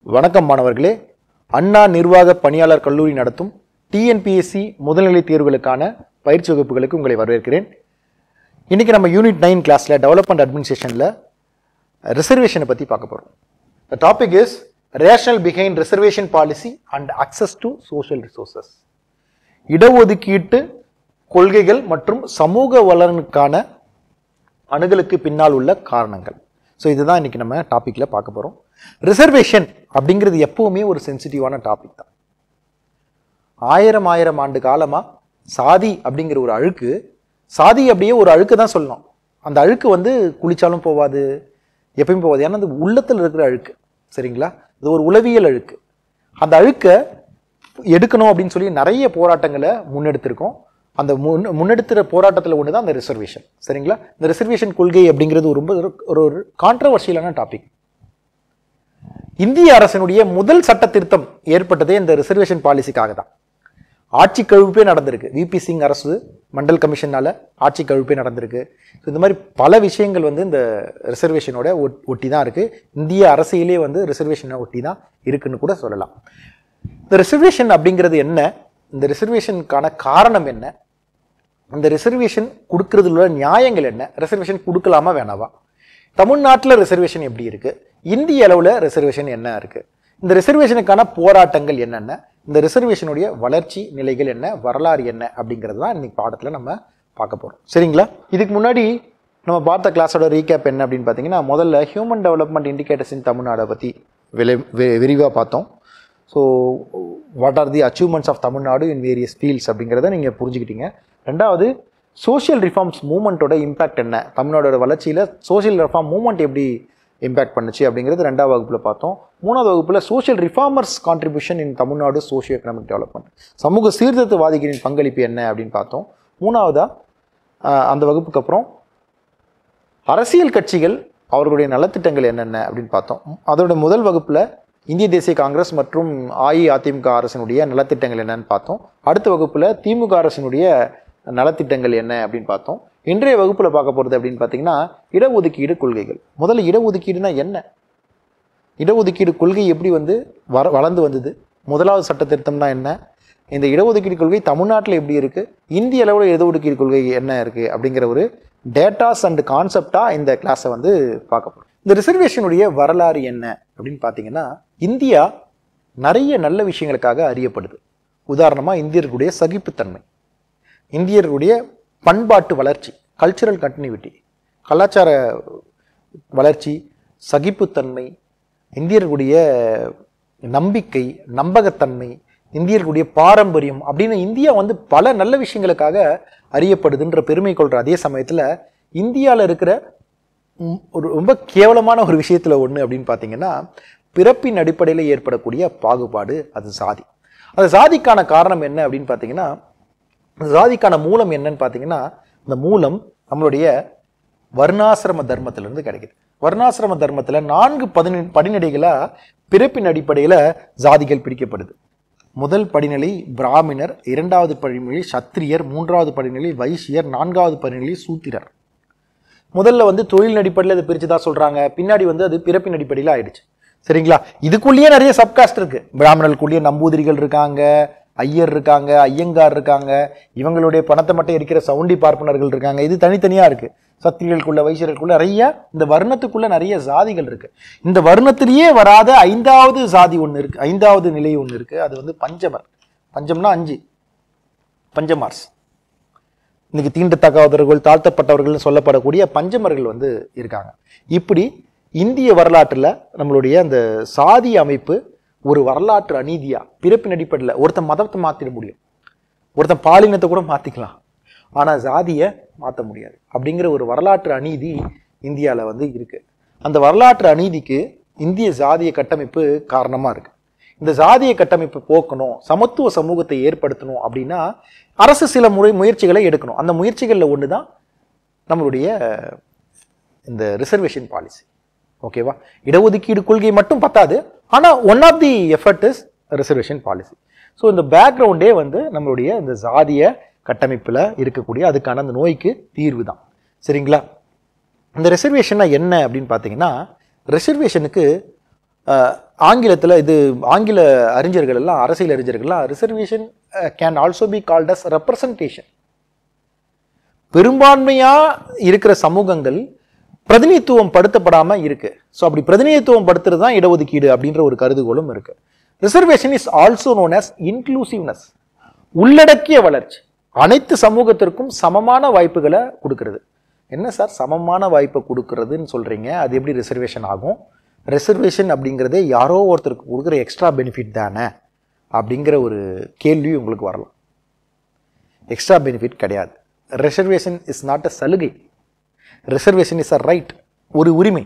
வணக்கம் மாணவர்களே அண்ணா நிர்வாக பணியாளர் கல்லூரி நடத்தும் டிஎன்பிஎஸ்சி முதுநிலை தேர்வுகளுக்கான பயிற்சி வகுப்புகளுக்கு உங்களை வரவேற்கிறேன் இன்னைக்கு நம்ம யூனிட் நைன் கிளாஸ்ல டெவலப்மெண்ட் அட்மினிஸ்ட்ரேஷனில் ரிசர்வேஷனை பற்றி பார்க்க போகிறோம் the topic is rational behind reservation policy and access to social resources இடஒதுக்கீட்டு கொள்கைகள் மற்றும் சமூக வளனுக்கான அணுகலுக்கு பின்னால் உள்ள காரணங்கள் ஸோ இதுதான் இன்னைக்கு நம்ம டாபிக்ல பார்க்க போறோம் ரிசர்வேஷன் அப்படிங்கிறது எப்பவுமே ஒரு சென்சிட்டிவான டாபிக் தான் ஆயிரம் ஆயிரம் ஆண்டு காலமா சாதி அப்படிங்கிற ஒரு அழுக்கு சாதி அப்படியே ஒரு அழுக்கு தான் சொல்லணும் அந்த அழுக்கு வந்து குளிச்சாலும் போவாது எப்பயும் போவாது ஏன்னா அது உள்ளத்தில் இருக்கிற அழுக்கு சரிங்களா இது ஒரு உளவியல் அழுக்கு அந்த அழுக்கை எடுக்கணும் அப்படின்னு சொல்லி நிறைய போராட்டங்களை முன்னெடுத்திருக்கோம் அந்த முன் முன்னெடுத்துற போராட்டத்தில் ஒன்று தான் அந்த ரிசர்வேஷன் சரிங்களா இந்த ரிசர்வேஷன் கொள்கை அப்படிங்கிறது ஒரு ரொம்ப ஒரு ஒரு கான்ட்ரவர்ஷியலான டாபிக் இந்திய அரசினுடைய முதல் சட்ட திருத்தம் ஏற்பட்டதே இந்த ரிசர்வேஷன் பாலிசிக்காக தான் ஆட்சி கழிப்பே நடந்திருக்கு விபி சிங் அரசு மண்டல் கமிஷனால ஆட்சி கழிப்பே நடந்திருக்கு ஸோ இந்த மாதிரி பல விஷயங்கள் வந்து இந்த ரிசர்வேஷனோட ஒட்- ஒட்டி தான் இருக்கு இந்திய அரசியலே வந்து ரிசர்வேஷனை ஒட்டி தான் இருக்குன்னு கூட சொல்லலாம் இந்த ரிசர்வேஷன் அப்படிங்கிறது என்ன இந்த ரிசர்வேஷனுக்கான காரணம் என்ன இந்த ரிசர்வேஷன் கொடுக்கறதுல உள்ள நியாயங்கள் என்ன ரிசர்வேஷன் கொடுக்கலாமா வேணாவா தமிழ்நாட்டில் ரிசர்வேஷன் எப்படி இருக்கு இந்திய அளவில் ரிசர்வேஷன் என்ன இருக்கு இந்த ரிசர்வேஷனுக்கான போராட்டங்கள் என்னென்ன இந்த ரிசர்வேஷனுடைய வளர்ச்சி நிலைகள் என்ன வரலாறு என்ன அப்படிங்கிறது தான் இன்னைக்கு பாடத்தில் நம்ம பார்க்க போகிறோம் சரிங்களா இதுக்கு முன்னாடி நம்ம பார்த்த கிளாஸோட ரீகேப் என்ன அப்படின்னு பார்த்தீங்கன்னா முதல்ல ஹியூமன் டெவலப்மெண்ட் இண்டிகேட்டர்ஸ் இன் தமிழ்நாடை பற்றி விலை விரிவாக பார்த்தோம் so what are the achievements of Tamil Nadu in various fields அப்படிங்கிறத நீங்கள் புரிஞ்சுக்கிட்டீங்க ரெண்டாவது சோஷியல் ரிஃபார்ம்ஸ் மூமெண்ட்டோட இம்பாக்ட் என்ன தமிழ்நாடோட வளர்ச்சியில் சோஷியல் ரிஃபார்ம் மூமெண்ட் எப்படி இம்பாக்ட் பண்ணுச்சு அப்படிங்கிறது ரெண்டாவது வகுப்பில் பார்த்தோம் மூணாவது வகுப்பில் social reformers contribution in Tamil Nadu socio economic development சமூக சீர்திருத்தவாதிகளின் பங்களிப்பு என்ன அப்படின்னு பார்த்தோம் மூணாவதா ஆஹ், அந்த வகுப்புக்கு அப்புறம் அரசியல் கட்சிகள் அவர்களுடைய நலத்திட்டங்கள் என்னென்ன அப்படின்னு பார்த்தோம் அதோட முதல் வகுப்பில் இந்திய தேசிய காங்கிரஸ் மற்றும் அஇஅதிமுக அரசினுடைய நலத்திட்டங்கள் என்னன்னு பார்த்தோம் அடுத்த வகுப்பில் திமுக அரசினுடைய நலத்திட்டங்கள் என்ன அப்படின்னு பார்த்தோம் இன்றைய வகுப்பில் பார்க்க போகிறது அப்படின்னு பார்த்தீங்கன்னா இடஒதுக்கீடு கொள்கைகள் முதல்ல இடஒதுக்கீடுனா என்ன இடஒதுக்கீடு கொள்கை எப்படி வந்து வர வளர்ந்து வந்தது முதலாவது சட்ட திருத்தம்னா என்ன இந்த இடஒதுக்கீடு கொள்கை தமிழ்நாட்டில் எப்படி இருக்கு இந்திய அளவில் இடஒதுக்கீடு கொள்கை என்ன இருக்கு அப்படிங்கிற ஒரு டேட்டாஸ் அண்ட் கான்செப்டாக இந்த கிளாஸை வந்து பார்க்க போகிறோம் இந்த ரிசர்வேஷனுடைய வரலாறு என்ன அப்படின்னு பார்த்தீங்கன்னா இந்தியா நிறைய நல்ல விஷயங்களுக்காக அறியப்படுது உதாரணமாக இந்தியர்களுடைய சகிப்புத்தன்மை இந்தியர்களுடைய பண்பாட்டு வளர்ச்சி கல்ச்சுரல் கண்டினியூட்டி கலாச்சார வளர்ச்சி சகிப்புத்தன்மை இந்தியர்களுடைய நம்பிக்கை நம்பகத்தன்மை இந்தியர்களுடைய பாரம்பரியம் அப்படின்னு இந்தியா வந்து பல நல்ல விஷயங்களுக்காக அறியப்படுதுன்ற பெருமை கொள்ற அதே சமயத்தில் இந்தியாவில் இருக்கிற ம், ஒரு ரொம்ப கேவலமான ஒரு விஷயத்துல ஒன்று அப்படின்னு பார்த்தீங்கன்னா பிறப்பின் அடிப்படையில் ஏற்படக்கூடிய பாகுபாடு அது சாதி அது சாதிக்கான காரணம் என்ன அப்படின்னு பார்த்தீங்கன்னா அந்த சாதிக்கான மூலம் என்னன்னு பார்த்தீங்கன்னா இந்த மூலம் நம்மளுடைய வர்ணாசிரம தர்மத்திலிருந்து கிடைக்குது வர்ணாசிரம தர்மத்தில் நான்கு பதினெ படிநிலைகளாக பிறப்பின் அடிப்படையில் ஜாதிகள் பிரிக்கப்படுது முதல் படிநிலை பிராமணர் இரண்டாவது படிநிலை சத்திரியர் மூன்றாவது படிநிலை வைசியர் நான்காவது படிநிலை சூத்திரர் முதல்ல வந்து தொழில் அடிப்படையில் அதை பிரிச்சு தான் சொல்றாங்க பின்னாடி வந்து அது பிறப்பின் அடிப்படையில் ஆயிடுச்சு சரிங்களா இதுக்குள்ளேயே நிறைய சப்காஸ்ட் இருக்கு பிராமணர்களுக்குள்ளேயே நம்பூதிரிகள் இருக்காங்க ஐயர் இருக்காங்க ஐயங்கார் இருக்காங்க இவங்களுடைய பணத்தை மட்டும் இருக்கிற சவுண்டி பார்ப்பனர்கள் இருக்காங்க இது தனித்தனியா இருக்கு சத்திரியர்களுக்குள்ள வைசியர்களுக்குள்ள நிறைய இந்த வர்ணத்துக்குள்ள நிறைய ஜாதிகள் இருக்கு இந்த வர்ணத்திலேயே வராத ஐந்தாவது ஜாதி ஒன்று இருக்கு ஐந்தாவது நிலை ஒன்று இருக்கு அது வந்து பஞ்சமர் பஞ்சம்னா அஞ்சு பஞ்சமார்ஸ் இன்னைக்கு தீண்டத்தகாதவர்கள் தாழ்த்தப்பட்டவர்கள்னு சொல்லப்படக்கூடிய பஞ்சமர்கள் வந்து இருக்காங்க இப்படி இந்திய வரலாற்றில் நம்மளுடைய அந்த சாதி அமைப்பு ஒரு வரலாற்று அநீதியா பிறப்பின் அடிப்படையில் ஒருத்தன் மதத்தை மாற்றிட முடியும் ஒருத்தன் பாலினத்தை கூட மாற்றிக்கலாம் ஆனால் ஜாதியை மாற்ற முடியாது அப்படிங்கிற ஒரு வரலாற்று அநீதி இந்தியாவில் வந்து இருக்கு அந்த வரலாற்று அநீதிக்கு இந்திய ஜாதிய கட்டமைப்பு காரணமாக இருக்கு இந்த ஜாதிய கட்டமைப்பு போக்கணும் சமத்துவ சமூகத்தை ஏற்படுத்தணும் அப்படின்னா அரசு சில முறை முயற்சிகளை எடுக்கணும் அந்த முயற்சிகளில் ஒன்று தான் நம்மளுடைய இந்த ரிசர்வேஷன் பாலிசி ஓகேவா இடஒதுக்கீடு கொள்கை மட்டும் பத்தாது ஆனால் one of the effort is reservation policy so இந்த பேக்ரவுண்டே வந்து நம்மளுடைய இந்த ஜாதிய கட்டமைப்பில் இருக்கக்கூடிய அதுக்கான அந்த நோய்க்கு தீர்வு தான் சரிங்களா இந்த ரிசர்வேஷன்னா என்ன அப்படின்னு பார்த்தீங்கன்னா ரிசர்வேஷனுக்கு ஆங்கிலத்தில் இது ஆங்கில அறிஞர்கள் எல்லாம் அரசியல் அறிஞர்கள்லாம் reservation can also be called as representation பெரும்பான்மையா இருக்கிற சமூகங்கள் பிரதிநிதித்துவம் படுத்தப்படாம இருக்கு ஸோ அப்படி பிரதிநிதித்துவம் படுத்துறது தான் இடஒதுக்கீடு அப்படின்ற ஒரு கருதுகோளும் இருக்கு reservation is also known as inclusiveness உள்ளடக்கிய வளர்ச்சி அனைத்து சமூகத்திற்கும் சமமான வாய்ப்புகளை கொடுக்கிறது என்ன சார் சமமான வாய்ப்பை கொடுக்கறதுன்னு சொல்றீங்க அது எப்படி ரிசர்வேஷன் ஆகும் ரிசர்வேஷன் அப்படிங்கிறதே யாரோ ஒருத்தருக்கு கொடுக்குற எக்ஸ்ட்ரா பெனிஃபிட் தானே அப்படிங்கிற ஒரு கேள்வி உங்களுக்கு வரலாம் எக்ஸ்ட்ரா பெனிஃபிட் கிடையாது ரிசர்வேஷன் இஸ் நாட் அ சலுகை ரிசர்வேஷன் இஸ் அ ரைட் ஒரு உரிமை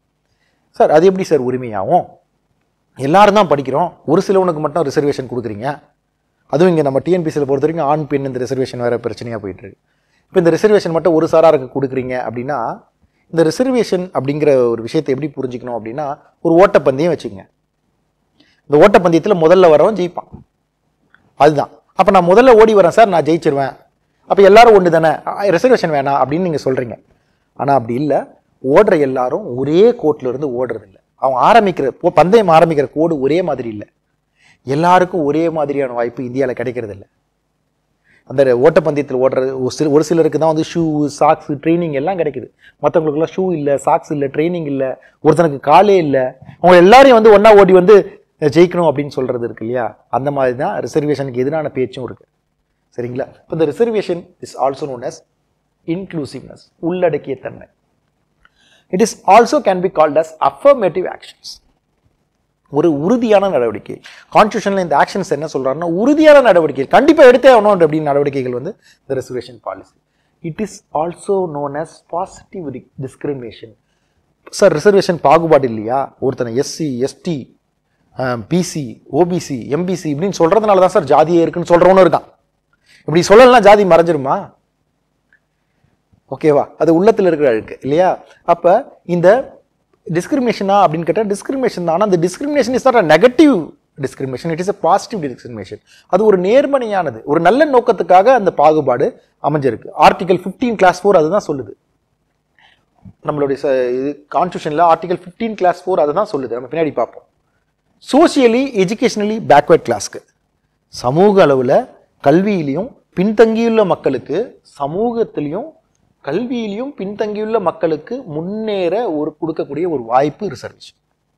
சார் அது எப்படி சார் உரிமையாகும் எல்லாரும் தான் படிக்கிறோம் ஒரு சிலவனுக்கு மட்டும் ரிசர்வேஷன் கொடுக்குறீங்க அதுவும் இங்கே நம்ம டிஎன்பிசியில் பொறுத்த வரைக்கும் ஆண் பெண் இந்த ரிசர்வேஷன் வேறு பிரச்சனையாக போயிட்டு இருக்கு இப்போ இந்த ரிசர்வேஷன் மட்டும் ஒரு சாராருக்கு கொடுக்குறீங்க அப்படின்னா இந்த ரிசர்வேஷன் அப்படிங்கிற ஒரு விஷயத்தை எப்படி புரிஞ்சுக்கணும் அப்படின்னா ஒரு ஓட்டப்பந்தயம் வச்சுக்கங்க இந்த ஓட்டப்பந்தயத்தில் முதல்ல வரவன் ஜெயிப்பான் அதுதான் அப்போ நான் முதல்ல ஓடி வரேன் சார் நான் ஜெயிச்சிருவேன் அப்போ எல்லாரும் ஒன்று தானே ரிசர்வேஷன் வேணாம் அப்படின்னு நீங்கள் சொல்கிறீங்க ஆனால் அப்படி இல்லை ஓடுற எல்லாரும் ஒரே கோட்டில் இருந்து ஓடுறது இல்லை அவன் ஆரம்பிக்கிற போ- பந்தயம் ஆரம்பிக்கிற கோடு ஒரே மாதிரி இல்லை எல்லாருக்கும் ஒரே மாதிரியான வாய்ப்பு இந்தியாவில் கிடைக்கிறது இல்லை அந்த ஓட்டப்பந்தயத்தில் ஓடுறது ஒரு சில ஒரு சிலருக்கு தான் வந்து ஷூ சாக்ஸ் ட்ரைனிங் எல்லாம் கிடைக்குது மற்றவங்களுக்குலாம் ஷூ இல்லை சாக்ஸ் இல்லை ட்ரைனிங் இல்லை ஒருத்தனுக்கு காலே இல்லை அவங்க எல்லாரையும் வந்து ஒன்றா ஓடி வந்து ஜெயிக்கணும் அப்படின்னு சொல்கிறது இருக்கு இல்லையா அந்த மாதிரி தான் ரிசர்வேஷனுக்கு எதிரான பேச்சும் இருக்கு சரிங்களா இப்போ இந்த reservation is also known as inclusiveness உள்ளடக்கிய தன்மை it is also can be called as affirmative actions ஒரு உறுதியான நடவடிக்கை கான்ஸ்டியூஷனில் இந்த ஆக்ஷன்ஸ் என்ன சொல்றாருன்னா உறுதியான நடவடிக்கை கண்டிப்பாக எடுத்தே ஆகணும் அப்படின்னு நடவடிக்கைகள் வந்து இந்த reservation policy it is also known as positive discrimination sir reservation பாகுபாடு இல்லையா ஒருத்தனை SC ST BC OBC MBC இப்படின்னு சொல்றதுனால தான் சார் ஜாதியே இருக்குன்னு சொல்றவனும் இருக்கான் இப்படி சொல்லலாம் ஜாதி மறைஞ்சிருமா ஓகேவா அது உள்ளத்துல இருக்கிற அழுக்கு இல்லையா அப்ப இந்த டிஸ்கிரிமினேஷனா அப்படின்னு கேட்டால் டிஸ்கிரிமினேஷன் தான் ஆனால் அந்த discrimination is not a negative discrimination it is a positive discrimination அது ஒரு நேர்மறையானது ஒரு நல்ல நோக்கத்துக்காக அந்த பாகுபாடு அமைஞ்சிருக்கு ஆர்டிகல் 15 கிளாஸ் ஃபோர் அதுதான் சொல்லுது நம்மளுடைய ச- இது கான்ஸ்டியூஷனில் ஆர்டிகல் 15 கிளாஸ் ஃபோர் அதை தான் சொல்லுது நம்ம பின்னாடி பார்ப்போம் சோஷியலி எஜுகேஷனலி பேக்வேர்ட் கிளாஸ்க்கு சமூக அளவில் கல்வியிலையும் பின்தங்கியுள்ள மக்களுக்கு சமூகத்திலையும் கல்வியிலையும் பின்தங்கியுள்ள மக்களுக்கு முன்னேற ஒரு கொடுக்கக்கூடிய ஒரு வாய்ப்பு reservation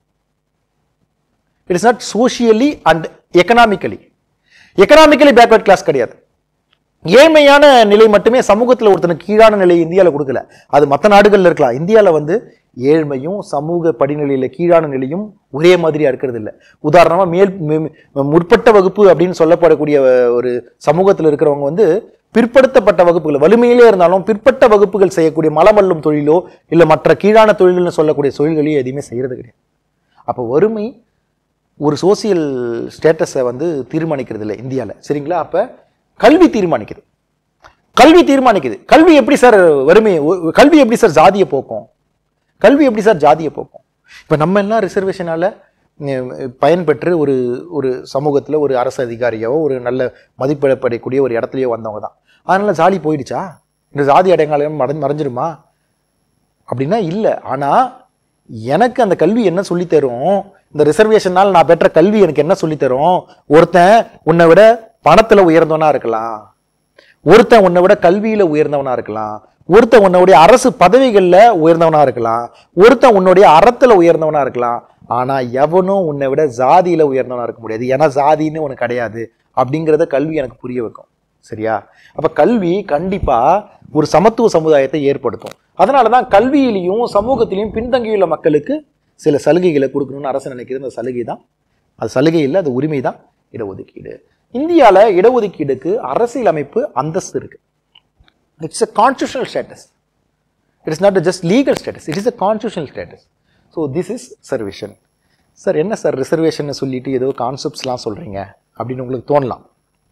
it is not socially and economically economically backward class கிடையாது ஏழ்மையான நிலை மட்டுமே சமூகத்தில் ஒருத்தனுக்கு கீழான நிலை இந்தியாவில் கொடுக்கல அது மற்ற நாடுகளில் இருக்கலாம் இந்தியாவில் வந்து ஏழ்மையும் சமூக படிநிலையில கீழான நிலையும் ஒரே மாதிரியா இருக்கிறது இல்லை உதாரணமா மேல் மே- முற்பட்ட வகுப்பு அப்படின்னு சொல்லப்படக்கூடிய ஒரு சமூகத்தில் இருக்கிறவங்க வந்து பிற்படுத்தப்பட்ட வகுப்புகள் வலிமையிலே இருந்தாலும் பிற்பட்ட வகுப்புகள் செய்யக்கூடிய மலமல்லும் தொழிலோ இல்லை மற்ற கீழான தொழில்னு சொல்லக்கூடிய தொழில்களையும் எதையுமே செய்யறது கிடையாது அப்போ வறுமை ஒரு சோசியல் ஸ்டேட்டஸை வந்து தீர்மானிக்கிறது இல்லை இந்தியாவில் சரிங்களா அப்போ கல்வி தீர்மானிக்குது கல்வி தீர்மானிக்குது கல்வி எப்படி சார் வறுமை ஒ- கல்வி எப்படி சார் ஜாதியை போக்கும் கல்வி எப்படி சார் ஜாதியை போக்கும் இப்போ நம்ம எல்லாம் ரிசர்வேஷனால பயன்பெற்று ஒரு ஒரு சமூகத்தில் ஒரு அரசு அதிகாரியோ ஒரு நல்ல மதிப்பிடப்படக்கூடிய ஒரு இடத்துலையோ வந்தவங்க தான் அதனால ஜாதி போயிடுச்சா இந்த ஜாதி அடையாளம் மறை மறைஞ்சிருமா அப்படின்னா இல்லை ஆனால் எனக்கு அந்த கல்வி என்ன சொல்லித் தரும் இந்த ரிசர்வேஷனால் நான் பெற்ற கல்வி எனக்கு என்ன சொல்லித் தரும் ஒருத்தன் உன்னை விட பணத்தில் உயர்ந்தவனா இருக்கலாம் ஒருத்தன் உன்னை விட கல்வியில உயர்ந்தவனா இருக்கலாம் ஒருத்தன் உன்னுடைய அரசு பதவிகள்ல உயர்ந்தவனா இருக்கலாம் ஒருத்தன் உன்னுடைய அறத்துல உயர்ந்தவனா இருக்கலாம் ஆனா எவனும் உன்னை விட ஜாதியில உயர்ந்தவனா இருக்க முடியாது ஏன்னா ஜாதின்னு உனக்கு கிடையாது அப்படிங்கிறத கல்வி எனக்கு புரிய வைக்கும் சரியா அப்ப கல்வி கண்டிப்பா ஒரு சமத்துவ சமுதாயத்தை ஏற்படுத்தும் அதனாலதான் கல்வியிலையும் சமூகத்திலையும் பின்தங்கியுள்ள மக்களுக்கு சில சலுகைகளை கொடுக்கணும்னு அரசு நினைக்கிறது அந்த சலுகை தான் அது சலுகை இல்லை அது உரிமை தான் இடஒதுக்கீடு இந்தியால இடஒதுக்கீடுக்கு அரசியல் அமைப்பு அந்தஸ்து இருக்கு it's a constitutional status it is not a just legal status it is a constitutional status so this is reservation sir என்ன சார் ரிசர்வேஷன் சொல்லிட்டு ஏதோ கான்செப்ட்ஸ்லாம் சொல்றீங்க அப்படின்னு உங்களுக்கு தோணலாம்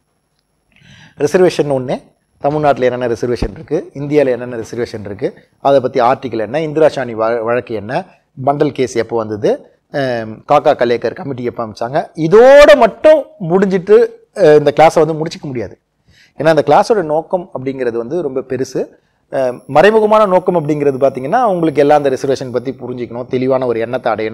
ரிசர்வேஷன் ஒன்று தமிழ்நாட்டில் என்னென்ன ரிசர்வேஷன் இருக்குது இந்தியாவில் என்னென்ன ரிசர்வேஷன் இருக்குது அதை பற்றி ஆர்டிக்கல் என்ன இந்திரா சாணி வ- வழக்கு என்ன பண்டல் கேஸ் எப்போ வந்தது அம், காக்கா கலேக்கர் கமிட்டி எப்போ அமைச்சாங்க இதோட மட்டும் முடிஞ்சிட்டு அஹ், இந்த கிளாஸை வந்து முடிச்சிக்க முடியாது ஏன்னா இந்த கிளாஸோட நோக்கம் அப்படிங்கிறது வந்து ரொம்ப பெருசு அஹ், மறைமுகமான நோக்கம் அப்படிங்கிறது பார்த்தீங்கன்னா உங்களுக்கு எல்லாம் அந்த ரிசர்வேஷன் பற்றி புரிஞ்சிக்கணும் தெளிவான ஒரு எண்ணத்தை அடையணும்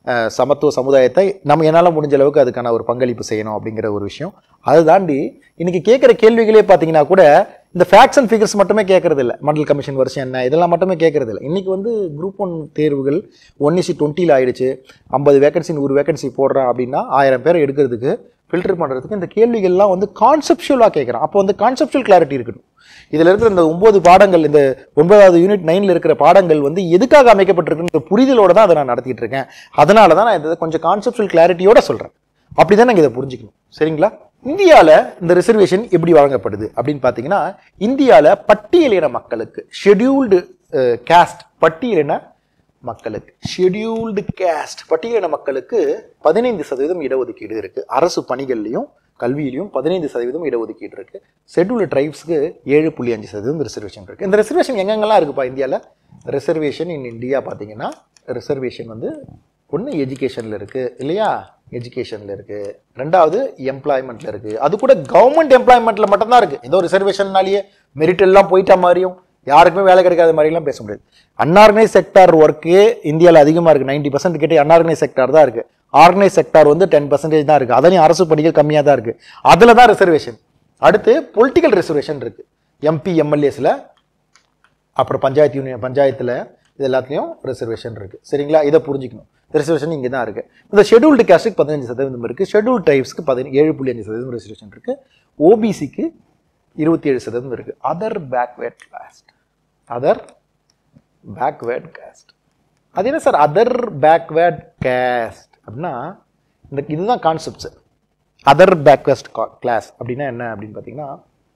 அஹ், சமத்துவ சமுதாயத்தை நம்ம என்னால் முடிஞ்ச அளவுக்கு அதுக்கான ஒரு பங்களிப்பு செய்யணும் அப்படிங்கிற ஒரு விஷயம் அதை தாண்டி இன்னைக்கு கேட்குற கேள்விகளே பார்த்தீங்கன்னா கூட இந்த ஃபேக்ட்ஸ் அண்ட் ஃபிகர்ஸ் மட்டுமே கேட்கறது இல்லை மண்டல் கமிஷன் வருஷம் என்ன இதெல்லாம் மட்டுமே கேட்கறது இல்லை இன்னைக்கு வந்து குரூப் ஒன் தேர்வுகள் ஒன் இசி டுவெண்ட்டியில் ஆயிடுச்சு ஐம்பது வேகன்சி நூறு வேகன்சி போடுறான் அப்படின்னா ஆயிரம் பேரை எடுக்கிறதுக்கு ஃபில்டர் பண்ணுறதுக்கு இந்த கேள்விகள்லாம் வந்து கான்செப்ஷுவலாக கேட்குறான் அப்போ வந்து கான்செப்ஷுவல் கிளாரிட்டி இருக்கணும் இதில் இருக்கிற இந்த ஒன்பது பாடங்கள் இந்த ஒன்பதாவது யூனிட் நைனில் இருக்கிற பாடங்கள் வந்து எதுக்காக அமைக்கப்பட்டிருக்குன்ற புரிதலோட தான் அதை நான் நடத்திட்டு இருக்கேன் அதனால தான் நான் இதை கொஞ்சம் கான்செப்ஷுவல் கிளாரிட்டியோட சொல்கிறேன் அப்படி தான் நாங்கள் இதை புரிஞ்சுக்கணும் சரிங்களா இந்தியாவில் இந்த ரிசர்வேஷன் எப்படி வழங்கப்படுது அப்படின்னு பார்த்தீங்கன்னா இந்தியாவில் பட்டியலின மக்களுக்கு ஷெட்யூல்டு கேஸ்ட் பட்டியலின மக்களுக்கு ஷெட்யூல்டு கேஸ்ட் பட்டியலின மக்களுக்கு பதினைந்து சதவீதம் இடஒதுக்கீடு இருக்கு அரசு பணிகள்லையும் கல்வியிலையும் பதினைந்து சதவீதம் இடஒதுக்கீடு இருக்கு ஷெட்யூல்டு ட்ரைப்ஸ்க்கு ஏழு புள்ளி அஞ்சு சதவீதம் ரிசர்வேஷன் இருக்கு இந்த ரிசர்வேஷன் எங்கெங்கெல்லாம் இருக்குப்பா இந்தியாவில் ரிசர்வேஷன் இன் இந்தியா பார்த்தீங்கன்னா ரிசர்வேஷன் வந்து ஒன்று எஜுகேஷனில் இருக்குது இல்லையா எஜுகேஷனில் இருக்குது ரெண்டாவது எம்ப்ளாய்மெண்ட்டில் இருக்குது அது கூட கவர்மெண்ட் எம்ப்ளாய்மெண்ட்டில் மட்டும்தான் இருக்குது ஏதோ ரிசர்வேஷன்னாலேயே மெரிட் எல்லாம் போயிட்ட மாதிரியும் யாருக்குமே வேலை கிடைக்காத மாதிரிலாம் பேச முடியாது அன்ஆர்கனைஸ் செக்டார் ஒர்க்கே இந்தியாவில் அதிகமாக இருக்குது நைன்டி பர்சன்ட் கிட்டே அன்ஆர்கனைஸ் செக்டார் தான் இருக்குது ஆர்கனைஸ் செக்டார் வந்து டென் பர்சன்டேஜ் தான் இருக்குது அதுலேயும் அரசு பணிகள் கம்மியாக தான் இருக்குது அதில் தான் ரிசர்வேஷன் அடுத்து பொலிட்டிக்கல் ரிசர்வேஷன் இருக்குது எம்பி எம்எல்ஏஸில் அப்புறம் பஞ்சாயத்து யூனியன் பஞ்சாயத்தில் இது எல்லாத்துலேயும் ரிசர்வேஷன் இருக்குது சரிங்களா இதை புரிஞ்சுக்கணும் ரிசர்வேஷன் இங்கே தான் இருக்குது இந்த ஷெட்யூல்டு கேஸ்ட்டுக்கு பதினஞ்சு சதவீதம் இருக்குது ஷெட்யூல் டைப்ஸ்க்கு பதின ஏழு புள்ளி அஞ்சு சதவீதம் ரிசர்வேஷன் இருக்குது ஓபிசிக்கு இருபத்தி ஏழு சதவீதம் இருக்குது other backward caste other backward caste அது என்ன சார் அதர் பேக்வேர்ட் கேஸ்ட் அப்படின்னா இந்த இதுதான் கான்செப்ட்ஸ் அதர் பேக்வேஸ்ட் கிளாஸ் அப்படின்னா என்ன அப்படின்னு பார்த்தீங்கன்னா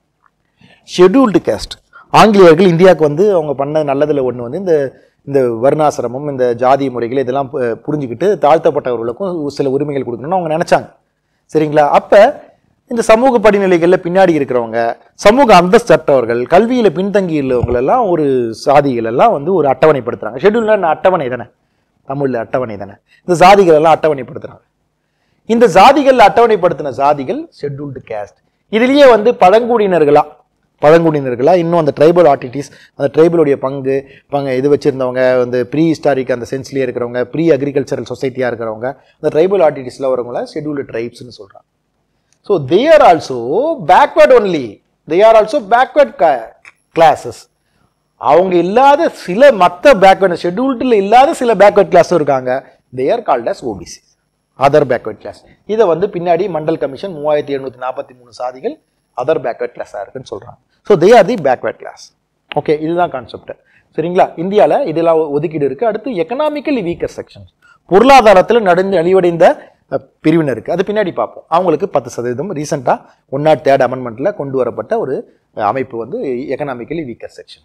ஷெட்யூல்டு கேஸ்ட் ஆங்கிலேயர்கள் இந்தியாவுக்கு வந்து அவங்க பண்ண நல்லதில் ஒன்று வந்து இந்த இந்த வர்ணாசிரமம் இந்த ஜாதி முறைகள் இதெல்லாம் பு- புரிஞ்சுக்கிட்டு தாழ்த்தப்பட்டவர்களுக்கும் சில உரிமைகள் கொடுக்கணும்னு அவங்க நினச்சாங்க சரிங்களா அப்போ இந்த சமூக படிநிலைகளில் பின்னாடி இருக்கிறவங்க சமூக அந்தஸ்தற்றவர்கள் கல்வியில் பின்தங்கி உள்ளவங்களெல்லாம் ஒரு சாதிகள் எல்லாம் வந்து ஒரு அட்டவணைப்படுத்துறாங்க ஷெட்யூல்னா அட்டவணை தானே தமிழில் அட்டவணை தானே இந்த சாதிகள் எல்லாம் அட்டவணைப்படுத்துறாங்க இந்த ஜாதிகள் அட்டவணைப்படுத்தின ஜாதிகள் ஷெட்யூல்டு கேஸ்ட் இதுலயே வந்து பழங்குடியினர்களா பழங்குடியினர்களா இன்னும் அந்த ட்ரைபல் ஆர்டிட்டிஸ் அந்த ட்ரைபலுடைய பங்கு பங்கு இது வச்சிருந்தவங்க வந்து ப்ரீ ஹிஸ்டாரிக் அந்த சென்ஸ்லேயே இருக்கிறவங்க ப்ரீ அக்ரிகல்ச்சரல் சொசைட்டியாக இருக்கிறவங்க அந்த ட்ரைபல் ஆர்டிட்டிஸில் வரவங்கள ஷெட்யூல்டு ட்ரைப்ஸ்னு சொல்கிறாங்க so they are also backward only they are also backward classes அவங்க இல்லாத சில மற்ற பேக்வேர்ட் ஷெட்யூல்டில் இல்லாத சில பேக்வேர்ட் கிளாஸும் இருக்காங்க they are called as OBC other backward class இதை வந்து பின்னாடி மண்டல் கமிஷன் மூவாயிரத்தி எழுநூத்தி நாற்பத்தி மூணு சாதிகள் அதர் பேக்வேர்ட் கிளாஸாக இருக்குன்னு சொல்கிறாங்க so they are the backward class okay இதுதான் கான்செப்ட் சரிங்களா இந்தியாவில் இதெல்லாம் ஒதுக்கீடு இருக்குது அடுத்து எக்கனாமிக்கலி வீக்கர் செக்ஷன்ஸ் பொருளாதாரத்தில் நடுந்து நலிவடைந்த அஹ், பிரிவினருக்கு அது பின்னாடி பார்ப்போம் அவங்களுக்கு பத்து சதவீதம் ரீசெண்டாக ஒன் நாட் தேர்ட் அமெண்ட்மெண்ட்டில் கொண்டு வரப்பட்ட ஒரு அஹ், அமைப்பு வந்து economically weaker section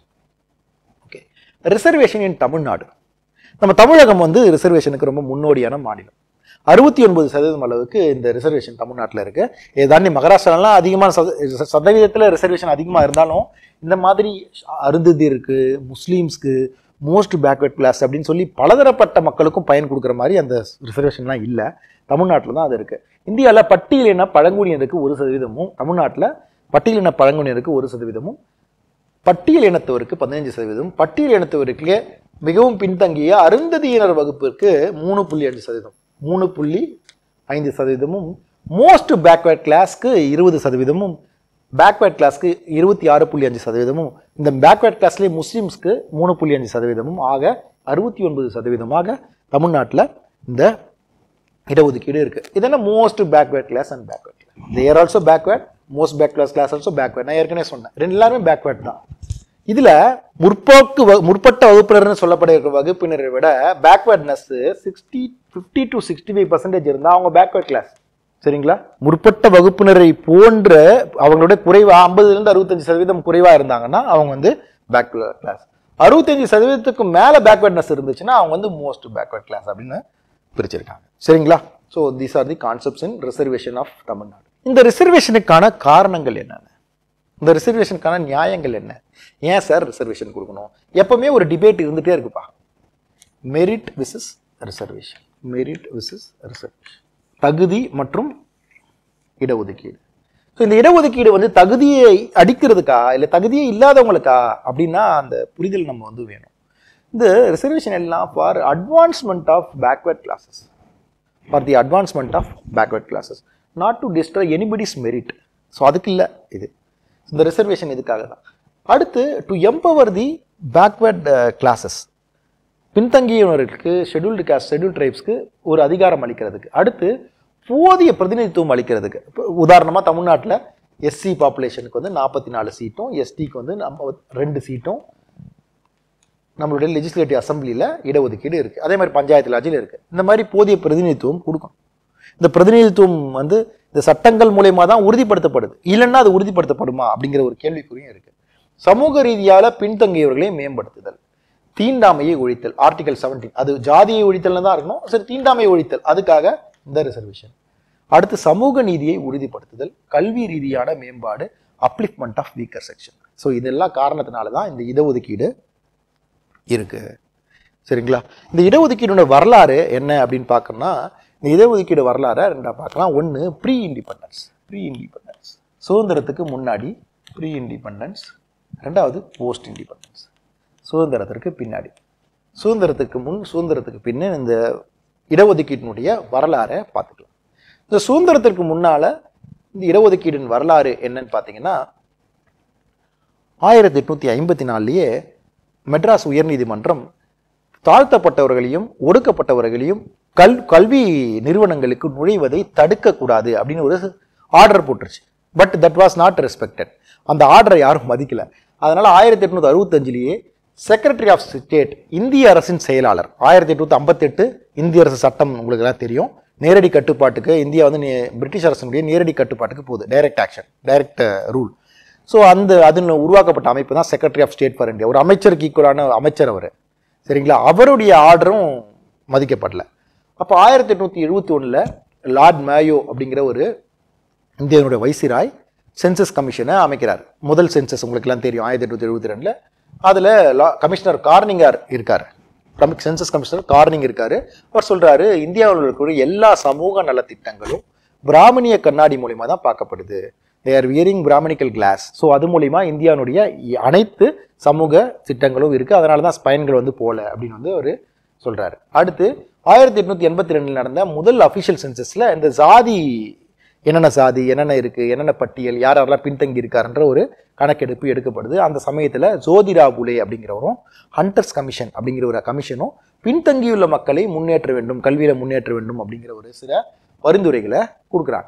okay reservation in Tamil Nadu நம்ம தமிழகம் வந்து ரிசர்வேஷனுக்கு ரொம்ப முன்னோடியான மாநிலம் அறுபத்தி ஒன்பது சதவீதம் அளவுக்கு இந்த ரிசர்வேஷன் தமிழ்நாட்டில் இருக்கு இதை தாண்டி மகாராஷ்டிராலாம் அதிகமான சத சதவீதத்தில் ரிசர்வேஷன் அதிகமாக இருந்தாலும் இந்த மாதிரி அருந்ததி இருக்கு முஸ்லீம்ஸ்க்கு மோஸ்ட் பேக்வர்ட் கிளாஸ் அப்படின்னு சொல்லி பலதரப்பட்ட மக்களுக்கும் பயன் கொடுக்குற மாதிரி அந்த ரிசர்வேஷன்லாம் இல்லை தமிழ்நாட்டில் தான் அது இருக்கு இந்தியாவில் பட்டியலின பழங்குடியினருக்கு ஒரு சதவீதமும் தமிழ்நாட்டில் பட்டியலின பழங்குடியினருக்கு ஒரு சதவீதமும் பட்டியல் இனத்தவருக்கு பதினஞ்சு சதவீதம் பட்டியல் இனத்தவருக்கு மிகவும் பின்தங்கிய அருந்ததியினர் வகுப்பிற்கு மூணு புள்ளி அஞ்சு சதவீதம் மூணு புள்ளி ஐந்து சதவீதமும் மோஸ்ட் பேக்வேர்ட் கிளாஸ்க்கு இருபது சதவீதமும் பேக்வேர்ட் கிளாஸ்க்கு இருபத்தி ஆறு புள்ளி அஞ்சு சதவீதமும் இந்த பேக்வேர்ட் கிளாஸ்லேயே முஸ்லீம்ஸ்க்கு மூணு புள்ளி அஞ்சு சதவீதமும் ஆக அறுபத்தி ஒன்பது சதவீதமாக தமிழ்நாட்டில் இந்த இடஒதுக்கீடு இருக்கு இதென்ன most backward class and backward class there also backward most back class class also backward நான் ஏற்கனவே சொன்னேன் ரெண்டு எல்லாருமே பேக்வேர்ட் தான் இதுல முற்போக்கு வ- முற்பட்ட வகுப்பினர்னு சொல்லப்படுகிற வகுப்பினரை விட backwardness sixty fifty to sixty five percentage இருந்தால் அவங்க பேக்வேர்ட் கிளாஸ் சரிங்களா முற்பட்ட வகுப்பினரை போன்ற அவங்களோட குறைவா ஐம்பதுல இருந்து அறுபத்தஞ்சு சதவீதம் குறைவா இருந்தாங்கன்னா அவங்க வந்து பேக்வேர்ட் கிளாஸ் அறுபத்தஞ்சு சதவீதத்துக்கு மேல பேக்வேர்ட்னஸ் இருந்துச்சுன்னா அவங்க வந்து மோஸ்ட் பேக்வேர்ட் கிளாஸ் அப்படின்னு பிரிச்சிருக்காங்க சரிங்களா so these are the concepts in reservation of Tamil Nadu இந்த ரிசர்வேஷனுக்கான காரணங்கள் என்னென்ன இந்த ரிசர்வேஷனுக்கான நியாயங்கள் என்ன ஏன் சார் ரிசர்வேஷன் கொடுக்கணும் எப்பவுமே ஒரு டிபேட் இருந்துட்டே இருக்குப்பா merit versus reservation merit versus reservation தகுதி மற்றும் இடஒதுக்கீடு ஸோ இந்த இடஒதுக்கீடு வந்து தகுதியை அடிக்கிறதுக்கா இல்லை தகுதியே இல்லாதவங்களுக்கா அப்படின்னா அந்த புரிதல் நம்ம வந்து வேணும் இந்த ரிசர்வேஷன் எல்லாம் for advancement of backward classes for the advancement of backward classes not to destroy anybody's merit so அதுக்கு இல்லை இது இந்த ரிசர்வேஷன் இதுக்காக தான் அடுத்து to empower the backward classes பின்தங்கியவர்களுக்கு ஷெட்யூல்டு காஸ்ட் ஷெட்யூல் ட்ரைப்ஸ்க்கு ஒரு அதிகாரம் அளிக்கிறதுக்கு அடுத்து போதிய பிரதிநிதித்துவம் அளிக்கிறதுக்கு இப்போ உதாரணமாக தமிழ்நாட்டில் எஸ்சி பாப்புலேஷனுக்கு வந்து நாற்பத்தி நாலு சீட்டும் எஸ்டிக்கு வந்து நம்ம ரெண்டு சீட்டும் நம்மளுடைய லெஜிஸ்லேட்டிவ் அசம்பிளியில் இடஒதுக்கீடு இருக்குது அதே மாதிரி பஞ்சாயத்து ராஜில் இருக்குது இந்த மாதிரி போதிய பிரதிநிதித்துவம் கொடுக்கணும் இந்த பிரதிநிதித்துவம் வந்து இந்த சட்டங்கள் மூலயமா தான் உறுதிப்படுத்தப்படுது இல்லைன்னா அது உறுதிப்படுத்தப்படுமா அப்படிங்கிற ஒரு கேள்விக்குறியும் இருக்குது சமூக ரீதியால பின்தங்கியவர்களை மேம்படுத்துதல் தீண்டாமையை ஒழித்தல் ஆர்டிகல் 17 அது ஜாதியை ஒழித்தல்னு தான் இருக்கணும் சரி தீண்டாமையை ஒழித்தல் அதுக்காக இந்த ரிசர்வேஷன் அடுத்து சமூக நீதியை உறுதிப்படுத்துதல் கல்வி ரீதியான மேம்பாடு upliftment of weaker section so இதெல்லாம் காரணத்தினால தான் இந்த இடஒதுக்கீடு இருக்கு சரிங்களா இந்த இடஒதுக்கீடோட வரலாறு என்ன அப்படின்னு பார்க்கணும்னா இந்த இடஒதுக்கீடு வரலாறை ரெண்டா பார்க்கலாம் ஒன்று ப்ரீ இண்டிபெண்டன்ஸ் ப்ரீ இண்டிபெண்டன்ஸ் சுதந்திரத்துக்கு முன்னாடி ப்ரீ இண்டிபெண்டன்ஸ் ரெண்டாவது போஸ்ட் இண்டிபெண்டன்ஸ் சுதந்திரத்திற்கு பின்னாடி சுதந்திரத்துக்கு முன் சுதந்திரத்துக்கு பின்ன இந்த இடஒதுக்கீட்டினுடைய வரலாறை பார்த்துக்கலாம் இந்த சுதந்திரத்திற்கு முன்னால இந்த இடஒதுக்கீடின் வரலாறு என்னன்னு பார்த்தீங்கன்னா ஆயிரத்தி எட்நூத்தி ஐம்பத்தி நாலுலயே மெட்ராஸ் உயர்நீதிமன்றம் தாழ்த்தப்பட்டவர்களையும் ஒடுக்கப்பட்டவர்களையும் கல் கல்வி நிறுவனங்களுக்கு நுழைவதை தடுக்கக்கூடாது அப்படின்னு ஒரு ஆர்டர் போட்டுருச்சு but that was not respected அந்த ஆர்டரை யாரும் மதிக்கல அதனால ஆயிரத்தி எட்நூத்தி அறுபத்தஞ்சிலேயே செக்ரட்டரி ஆஃப் ஸ்டேட் இந்திய அரசின் செயலாளர் ஆயிரத்தி எட்நூத்தி ஐம்பத்தெட்டு இந்திய அரசு சட்டம் உங்களுக்கு எல்லாம் தெரியும் நேரடி கட்டுப்பாட்டுக்கு இந்தியா வந்து நே- பிரிட்டிஷ் அரசினுடைய நேரடி கட்டுப்பாட்டுக்கு போகுது direct action direct rule so அந்த அதில் உருவாக்கப்பட்ட அமைப்பு தான் secretary of state for India ஒரு அமைச்சருக்கு ஈக்குவலான அமைச்சர் அவர் சரிங்களா அவருடைய ஆர்டரும் மதிக்கப்படல அப்போ ஆயிரத்தி எட்நூத்தி எழுபத்தி ஒண்ணுல லார்ட் மேயோ அப்படிங்கிற ஒரு இந்தியாவுடைய வைசிராய் சென்சஸ் கமிஷனை அமைக்கிறார் முதல் சென்சஸ் உங்களுக்குலாம் தெரியும் ஆயிரத்தி எட்நூத்தி எழுபத்தி ரெண்டுல அதுல லா- கமிஷனர் கார்னிங்கார் இருக்காரு சென்சஸ் கமிஷனர் கார்னிங் இருக்காரு அவர் சொல்றாரு இந்தியாவில் இருக்கக்கூடிய எல்லா சமூக நலத்திட்டங்களும் பிராமணிய கண்ணாடி மூலியமா தான் பார்க்கப்படுது they are wearing brahminical glass so அது மூலியமா இந்தியாவுடைய இ- அனைத்து சமூக திட்டங்களும் இருக்கு அதனால தான் ஸ்பைன்கள் வந்து போல அப்படின்னு வந்து அவர் சொல்றாரு அடுத்து ஆயிரத்தி எட்நூத்தி எண்பத்தி ரெண்டுல நடந்த முதல் அபிஷியல் சென்சஸ்ல இந்த ஜாதி என்னென்ன சாதி என்னென்ன இருக்கு என்னென்ன பட்டியல் யார் யாரெல்லாம் பின்தங்கி இருக்காருன்ற ஒரு கணக்கெடுப்பு எடுக்கப்படுது அந்த சமயத்துல ஜோதிரா புலே அப்படிங்கிறவரும் ஹண்டர்ஸ் கமிஷன் அப்படிங்கிற ஒரு கமிஷனும் பின்தங்கியுள்ள மக்களை முன்னேற்ற வேண்டும் கல்வியில முன்னேற்ற வேண்டும் அப்படிங்கிற ஒரு சில பரிந்துரைகளை கொடுக்குறாங்க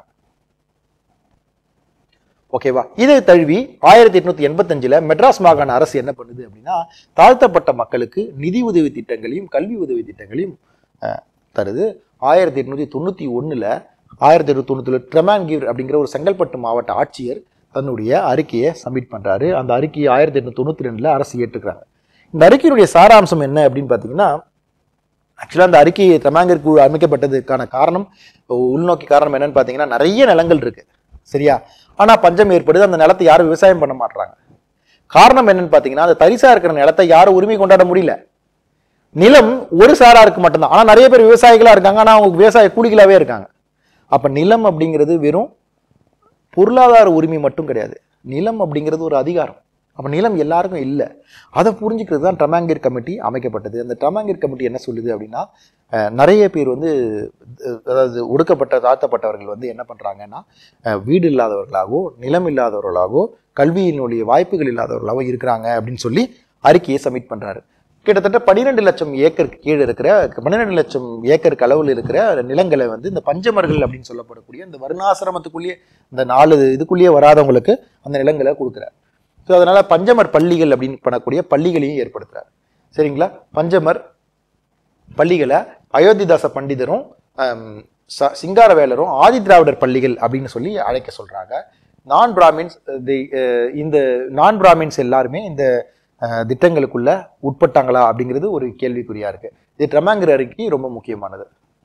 ஓகேவா இதை தழுவி ஆயிரத்தி எட்நூத்தி எண்பத்தஞ்சுல மெட்ராஸ் மாகாண அரசு என்ன பண்ணுது அப்படின்னா தாழ்த்தப்பட்ட மக்களுக்கு நிதி உதவி திட்டங்களையும் கல்வி உதவி திட்டங்களையும் அஹ், தருது ஆயிரத்தி எட்நூத்தி தொண்ணூத்தி ஒண்ணுல ஆயிரத்தி எட்நூத்தி தொண்ணூத்தி ட்ரெமான்கிர் அப்படிங்கிற ஒரு செங்கல்பட்டு மாவட்ட ஆட்சியர் தன்னுடைய அறிக்கையை சப்மிட் பண்றாரு அந்த அறிக்கையை ஆயிரத்தி எட்நூத்தி தொண்ணூத்தி ரெண்டுல அரசு ஏற்றுக்கிறாங்க இந்த அறிக்கையினுடைய சாராம்சம் என்ன அப்படின்னு பார்த்தீங்கன்னா ஆக்சுவலாக அந்த அறிக்கை ட்ரெமாங்கர் குழு அமைக்கப்பட்டதுக்கான காரணம் உள்நோக்கி காரணம் என்னன்னு பார்த்தீங்கன்னா நிறைய நிலங்கள் இருக்கு சரியா ஆனா பஞ்சம் ஏற்படுது அந்த நிலத்தை யாரும் விவசாயம் பண்ண மாட்றாங்க காரணம் என்னன்னு பார்த்தீங்கன்னா அந்த தரிசா இருக்கிற நிலத்தை யாரும் உரிமை கொண்டாட முடியல நிலம் ஒரு சாராருக்கு மட்டும்தான் ஆனா நிறைய பேர் விவசாயிகளா இருக்காங்க ஆனா அவங்க விவசாய கூலிகளாவே இருக்காங்க அப்ப நிலம் அப்படிங்கிறது வெறும் பொருளாதார உரிமை மட்டும் கிடையாது நிலம் அப்படிங்கிறது ஒரு அதிகாரம் அப்ப நிலம் எல்லாருக்கும் இல்லை அதை புரிஞ்சுக்கிறது தான் ட்ரமாங்கீர் கமிட்டி அமைக்கப்பட்டது அந்த ட்ரமாங்கீர் கமிட்டி என்ன சொல்லுது அப்படின்னா அஹ், நிறைய பேர் வந்து அஹ், அதாவது ஒடுக்கப்பட்ட தாழ்த்தப்பட்டவர்கள் வந்து என்ன பண்றாங்கன்னா அஹ், வீடு இல்லாதவர்களாகவோ நிலம் இல்லாதவர்களாகவோ கல்வியினுடைய வாய்ப்புகள் இல்லாதவர்களாகவோ இருக்கிறாங்க அப்படின்னு சொல்லி அறிக்கையை சப்மிட் பண்றாரு கிட்டத்தட்ட பன்னிரெண்டு லட்சம் ஏக்கருக்கு கீழே இருக்கிற பன்னிரெண்டு லட்சம் ஏக்கருக்கு அளவில் இருக்கிற நிலங்களை வந்து இந்த பஞ்சமர்கள் அப்படின்னு சொல்லப்படக்கூடிய இந்த வருணாசிரமத்துக்குள்ளேயே இந்த நாலு இதுக்குள்ளேயே வராதவங்களுக்கு அந்த நிலங்களை கொடுக்குறாரு ஸோ அதனால பஞ்சமர் பள்ளிகள் அப்படின்னு பண்ணக்கூடிய பள்ளிகளையும் ஏற்படுத்துறாரு சரிங்களா பஞ்சமர் பள்ளிகளை அயோத்திதாச பண்டிதரும் ஆம், ச- சிங்காரவேலரும் ஆதி திராவிடர் பள்ளிகள் அப்படின்னு சொல்லி அழைக்க சொல்றாங்க நான் பிராமின்ஸ் இந்த நான் பிராமின்ஸ் எல்லாருமே இந்த அஹ், திட்டங்களுக்குள்ள உட்பட்டாங்களா அப்படிங்கிறது ஒரு கேள்விக்குறியா இருக்கு இது ட்ரமாங்கிற அறிக்கை ரொம்ப முக்கியமானது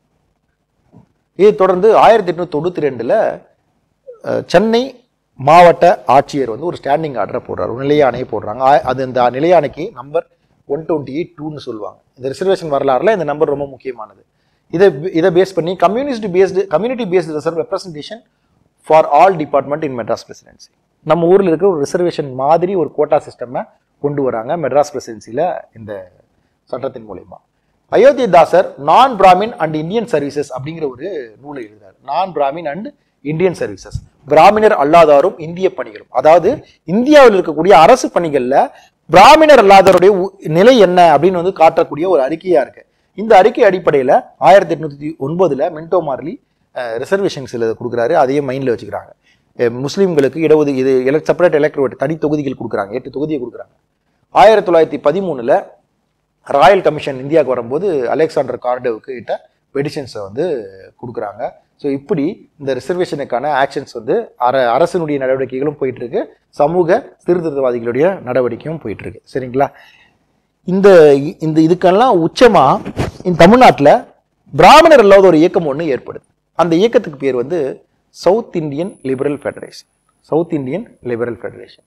இது தொடர்ந்து ஆயிரத்தி எட்நூத்தி தொண்ணூத்தி ரெண்டுல அஹ், சென்னை மாவட்ட ஆட்சியர் வந்து ஒரு ஸ்டாண்டிங் ஆர்டரை போடுறாரு ஒரு நிலையாணையை போடுறாங்க ஆ- அது இந்த நிலையாணைக்கு நம்பர் ஒன் டுவெண்ட்டி எயிட் டூன்னு சொல்லுவாங்க இந்த ரிசர்வேஷன் வரலாறுல இந்த நம்பர் ரொம்ப முக்கியமானது இதை இதை பேஸ் பண்ணி communist based community based reserve representation for all department in Madras presidency நம்ம ஊரில் இருக்க ஒரு ரிசர்வேஷன் மாதிரி ஒரு கோட்டா சிஸ்டமை கொண்டு வராங்க மெட்ராஸ் பிரசிடென்சியில் இந்த சட்டத்தின் மூலயமா அயோத்திதாசர் நான் பிராமின் அண்ட் இந்தியன் சர்வீசஸ் அப்படிங்கிற ஒரு நூலை எழுதுறாரு நான் பிராமின் அண்ட் இந்தியன் சர்வீசஸ் பிராமணர் அல்லாதாரும் இந்திய பணிகளும் அதாவது இந்தியாவில் இருக்கக்கூடிய அரசு பணிகள்ல பிராமணர் அல்லாதவருடைய உ- நிலை என்ன அப்படின்னு வந்து காட்டக்கூடிய ஒரு அறிக்கையா இருக்கு இந்த அறிக்கை அடிப்படையில ஆயிரத்தி எட்நூத்தி ஒன்பதுல மின்டோ மார்லி ரிசர்வேஷன் சில கொடுக்குறாரு அதையும் மைண்ட்ல வச்சுக்கிறாங்க அஹ் முஸ்லிம்களுக்கு இடஒது இது செப்பரேட் எலக்ட்ரோட் தனி தொகுதிகள் கொடுக்குறாங்க எட்டு தொகுதியை கொடுக்குறாங்க ஆயிரத்தி தொள்ளாயிரத்தி பதிமூணுல ராயல் கமிஷன் இந்தியாவுக்கு வரும்போது அலெக்சாண்டர் கார்டோவுக்கு கிட்ட பெடிஷன்ஸை வந்து கொடுக்குறாங்க ஸோ இப்படி இந்த ரிசர்வேஷனுக்கான ஆக்ஷன்ஸ் வந்து அர அரசினுடைய நடவடிக்கைகளும் போயிட்டு இருக்கு சமூக சீர்திருத்தவாதிகளுடைய நடவடிக்கையும் போயிட்டு இருக்கு சரிங்களா இந்த இந்த இதுக்கெல்லாம் உச்சமா இந்த தமிழ்நாட்டில் பிராமணர் இல்லாத ஒரு இயக்கம் ஒன்று ஏற்படுது அந்த இயக்கத்துக்கு பேர் வந்து South Indian Liberal Federation South Indian Liberal Federation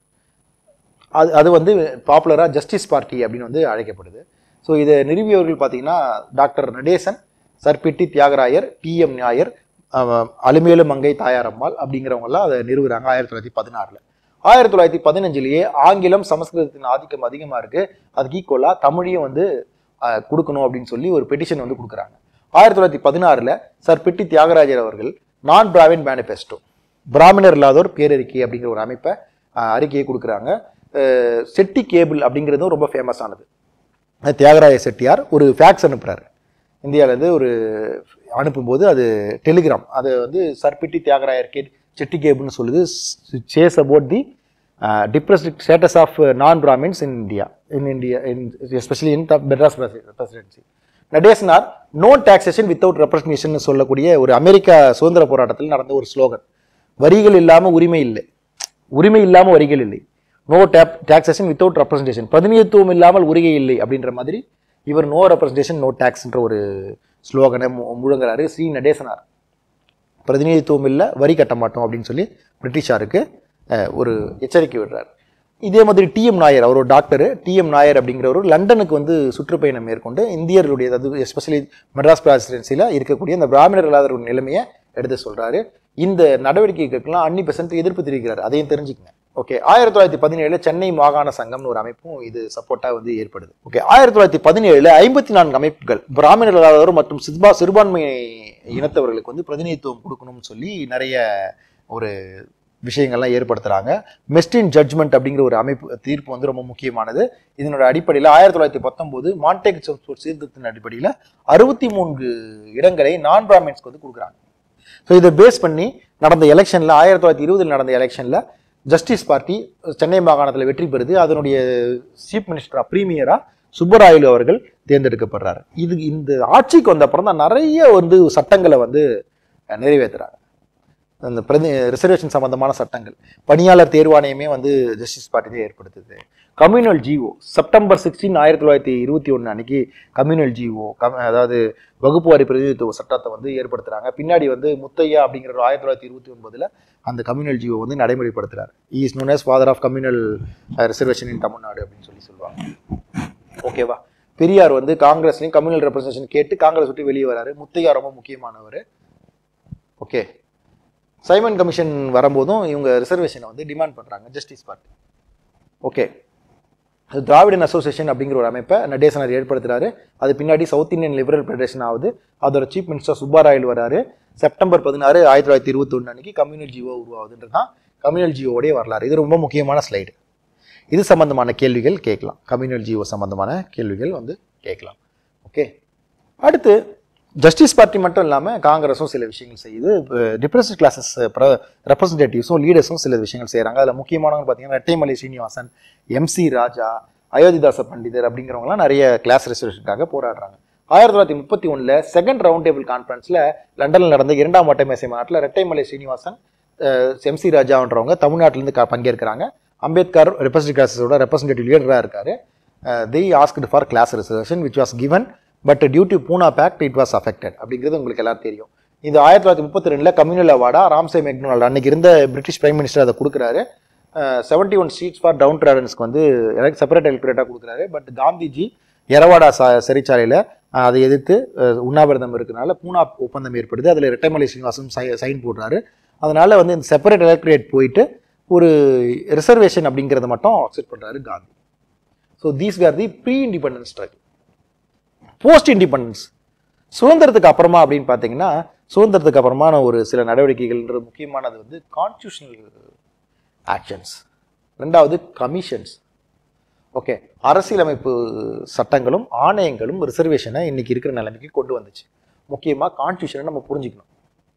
அது அது வந்து பாப்புலராக ஜஸ்டிஸ் பார்ட்டி அப்படின்னு வந்து அழைக்கப்படுது ஸோ இதை நிறுவியவர்கள் பார்த்தீங்கன்னா டாக்டர் நடேசன் சர்பிட்டி தியாகராயர் டிஎம் நாயர் அஹ், அலுமேலு மங்கை தாயாரம்மாள் அப்படிங்கிறவங்கலாம் அதை நிறுவுறாங்க ஆயிரத்தி தொள்ளாயிரத்தி பதினாறில் ஆயிரத்தி தொள்ளாயிரத்தி பதினஞ்சுலேயே ஆங்கிலம் சமஸ்கிருதத்தின் ஆதிக்கம் அதிகமாக இருக்கு அதுக்கு ஈக்குவலாக தமிழையும் வந்து அஹ், கொடுக்கணும் அப்படின்னு சொல்லி ஒரு பெட்டிஷன் வந்து கொடுக்குறாங்க ஆயிரத்தி தொள்ளாயிரத்தி பதினாறில் சர் பிட்டி தியாகராஜர் அவர்கள் நான் பிராமின் மேனிஃபெஸ்டோ பிராமணர் இல்லாதோர் பேரறிக்கை அப்படிங்கிற ஒரு அமைப்பை அஹ், அறிக்கையை கொடுக்குறாங்க அஹ், செட்டி கேபிள் அப்படிங்கிறதும் ரொம்ப ஃபேமஸ் ஆனது அது தியாகராய செட்டியார் ஒரு ஃபேக்ஸ் அனுப்புறாரு இந்தியாவிலேருந்து ஒரு அனுப்பும்போது அது டெலிகிராம் அது வந்து சர்பிட்டி தியாகராயர் கே செட்டி கேபிள்னு சொல்லுது chase about the depressed status of நான் Brahmins in India in India in especially in Madras presidency நடேசனார் no taxation without representation சொல்லக்கூடிய ஒரு அமெரிக்கா சுதந்திர போராட்டத்தில் நடந்த ஒரு ஸ்லோகன் வரிகள் இல்லாமல் உரிமை இல்லை உரிமை இல்லாமல் வரிகள் இல்லை no tape taxation without representation பிரதிநிதித்துவம் இல்லாமல் உரிமை இல்லை அப்படின்ற மாதிரி இவர் நோ ரெப்ரசன்டேஷன் நோ டேக்ஸ்ன்ற ஒரு ஸ்லோகனை மு- முழங்குறாரு ஸ்ரீ நடேசனார் பிரதிநிதித்துவம் இல்லை வரி கட்ட மாட்டோம் அப்படின்னு சொல்லி பிரிட்டிஷாருக்கு அஹ், ஒரு எச்சரிக்கை விடுறாரு இதே மாதிரி டிஎம் நாயர் அவர் ஒரு டாக்டர் டிஎம் நாயர் அப்படிங்கிறவர் லண்டனுக்கு வந்து சுற்றுப்பயணம் மேற்கொண்டு இந்தியர்களுடைய அதாவது எஸ்பெஷலி மெட்ராஸ் பிரசிடென்சியில் இருக்கக்கூடிய இந்த பிராமணர் இல்லாத ஒரு நிலைமையை எடுத்து சொல்றாரு இந்த நடவடிக்கைகளுக்கெல்லாம் அன்னி பெசன்ட் எதிர்ப்பு தெரிவிக்கிறார் அதையும் தெரிஞ்சுக்கங்க ஓகே ஆயிரத்தி தொள்ளாயிரத்தி பதினேழுல சென்னை மாகாண சங்கம்னு ஒரு அமைப்பும் இது சப்போர்ட்டா வந்து ஏற்படுது ஓகே ஆயிரத்தி தொள்ளாயிரத்தி பதினேழுல ஐம்பத்தி நான்கு அமைப்புகள் பிராமணர் இல்லாதவர் மற்றும் சிறுபா சிறுபான்மை இனத்தவர்களுக்கு வந்து பிரதிநிதித்துவம் கொடுக்கணும்னு சொல்லி நிறைய ஒரு விஷயங்கள்லாம் ஏற்படுத்துறாங்க மெஸ்டின் ஜட்ஜ்மெண்ட் அப்படிங்கிற ஒரு அமைப்பு தீர்ப்பு வந்து ரொம்ப முக்கியமானது இதனோட அடிப்படையில் ஆயிரத்தி தொள்ளாயிரத்தி பத்தொம்போது மான்டேக் சீர்திருத்தின் அடிப்படையில் அறுபத்தி மூன்று இடங்களை நான் பிராமின்ஸ்க்கு வந்து கொடுக்குறாங்க ஸோ இதை பேஸ் பண்ணி நடந்த எலெக்ஷனில் ஆயிரத்தி தொள்ளாயிரத்தி இருபதில் நடந்த எலெக்ஷனில் ஜஸ்டிஸ் பார்ட்டி சென்னை மாகாணத்தில் வெற்றி பெறுது அதனுடைய சீஃப் மினிஸ்டரா பிரீமியரா சுப்பராயலு அவர்கள் தேர்ந்தெடுக்கப்படுறாரு இது இந்த ஆட்சிக்கு வந்த அப்புறம் தான் நிறைய வந்து சட்டங்களை வந்து அஹ், நிறைவேத்துறாங்க அந்த பிரதி ரிசர்வேஷன் சம்பந்தமான சட்டங்கள் பணியாளர் தேர்வாணையமே வந்து ஜஸ்டிஸ் பார்ட்டி தான் ஏற்படுத்துது கம்யூனல் ஜிஓ செப்டம்பர் சிக்ஸ்டீன் ஆயிரத்தி தொள்ளாயிரத்தி இருபத்தி ஒன்று அன்னைக்கு கம்யூனல் ஜிஓ கம் அதாவது வகுப்பு வாரி பிரதிநிதித்துவ சட்டத்தை வந்து ஏற்படுத்துறாங்க பின்னாடி வந்து முத்தையா அப்படிங்கிற ஒரு ஆயிரத்தி தொள்ளாயிரத்தி இருபத்தி ஒன்பதுல அந்த கம்யூனல் ஜிஓ வந்து நடைமுறைப்படுத்துறாரு is known as father of communal reservation in Tamil Nadu அப்படின்னு சொல்லி சொல்லுவாங்க ஓகேவா பெரியார் வந்து காங்கிரஸ்லையும் கம்யூனல் ரெப்ரசன்டேஷன் கேட்டு காங்கிரஸ் விட்டு வெளியே வராரு முத்தையா ரொம்ப முக்கியமானவர் ஓகே சைமன் கமிஷன் வரும்போதும் இவங்க ரிசர்வேஷனை வந்து டிமாண்ட் பண்றாங்க ஜஸ்டிஸ் பார்ட்டி ஓகே அது திராவிடன் அசோசியேஷன் அப்படிங்கிற ஒரு அமைப்பை நடேசனர் ஏற்படுத்துறாரு அது பின்னாடி சவுத் இந்தியன் லிபரல் ஃபெடரேஷன் ஆகுது அதோட சீஃப் மினிஸ்டர் சுப்பாராயல் வராரு செப்டம்பர் பதினாறு ஆயிரத்தி தொள்ளாயிரத்தி இருபத்தொன்று அன்னைக்கு கம்யூனல் ஜிஓ உருவாகுதுன்றது தான் கம்யூனல் ஜிஓடைய வரலாறு இது ரொம்ப முக்கியமான ஸ்லைடு இது சம்பந்தமான கேள்விகள் கேட்கலாம் கம்யூனல் ஜிஓ சம்பந்தமான கேள்விகள் வந்து கேட்கலாம் ஓகே அடுத்து ஜஸ்டிஸ் பார்ட்டி மட்டும் இல்லாமல் காங்கிரஸும் சில விஷயங்கள் செய்யுது டிப்ரெஸ்ட் கிளாஸஸ் ரெப்ரஸன்டேட்டிவ்ஸும் லீடர்ஸும் சில விஷயங்கள் செய்கிறாங்க அதில் முக்கியமானவங்க பார்த்தீங்கன்னா ரெட்டைமலை ஸ்ரீனிவாசன் எம்சி ராஜா அயோத்திதாச பண்டிதர் அப்படிங்கிறவங்கலாம் நிறைய கிளாஸ் ரிசர்வேஷனுக்காக போராடுறாங்க ஆயிரத்தி தொள்ளாயிரத்தி முப்பத்தி ஒன்றில் செகண்ட் ரவுண்ட் டேபிள் கான்ஃபரன்ஸில் லண்டனில் நடந்த இரண்டாம் வட்டமேசை மாநாட்டில் ரெட்டைமலை ஸ்ரீனிவாசன் எம்சி ராஜான்றவங்க தமிழ்நாட்டிலேருந்து க பங்கேற்கிறாங்க அம்பேத்கர் ரெப்ரஸன்டேட்டிவ் கிளாஸஸோட ரெப்ரஸன்டேட்டிவ் லீடராக இருக்காரு the asked for class reservation which was given but due to Poona pact it was affected அப்படிங்கிறது உங்களுக்கு எல்லாரும் தெரியும் இது ஆயிரத்தி தொள்ளாயிரத்தி முப்பத்தி ரெண்டில் கம்யூனல் அவார்டா ராம்சே மெக்டொனால்ட் அன்னைக்கு இருந்த பிரிட்டிஷ் பிரைம் மினிஸ்டர் அதை கொடுக்குறாரு செவன்டி ஒன் சீட்ஸ் ஃபார் டவுன் ட்ராடன்ஸ்க்கு வந்து செப்பரேட் எலக்ட்ரேட்டாக கொடுக்குறாரு பட் காந்திஜி எரவாடா சா சிறைச்சாலையில் அதை எதிர்த்து அஹ், உண்ணாவிரதம் இருக்கனால பூனா ஒப்பந்தம் ஏற்படுது அதில் ரெட்டைமலை சீனிவாசன் சைன் போடுறாரு அதனால வந்து இந்த செப்பரேட் எலக்ட்ரேட் போயிட்டு ஒரு ரிசர்வேஷன் அப்படிங்கிறத மட்டும் அக்செப்ட் பண்ணுறாரு Gandhi so these were the pre independence struggle post independence சுதந்திரத்துக்கு அப்புறமா அப்படின்னு பார்த்தீங்கன்னா சுதந்திரத்துக்கு அப்புறமான ஒரு சில நடவடிக்கைகள்ன்ற முக்கியமானது வந்து கான்ஸ்டியூஷனல் ஆக்ஷன்ஸ் ரெண்டாவது கமிஷன்ஸ் ஓகே அரசியலமைப்பு சட்டங்களும் ஆணையங்களும் ரிசர்வேஷனை இன்னைக்கு இருக்கிற நிலைமைக்கு கொண்டு வந்துச்சு முக்கியமாக கான்ஸ்டியூஷனை நம்ம புரிஞ்சுக்கணும்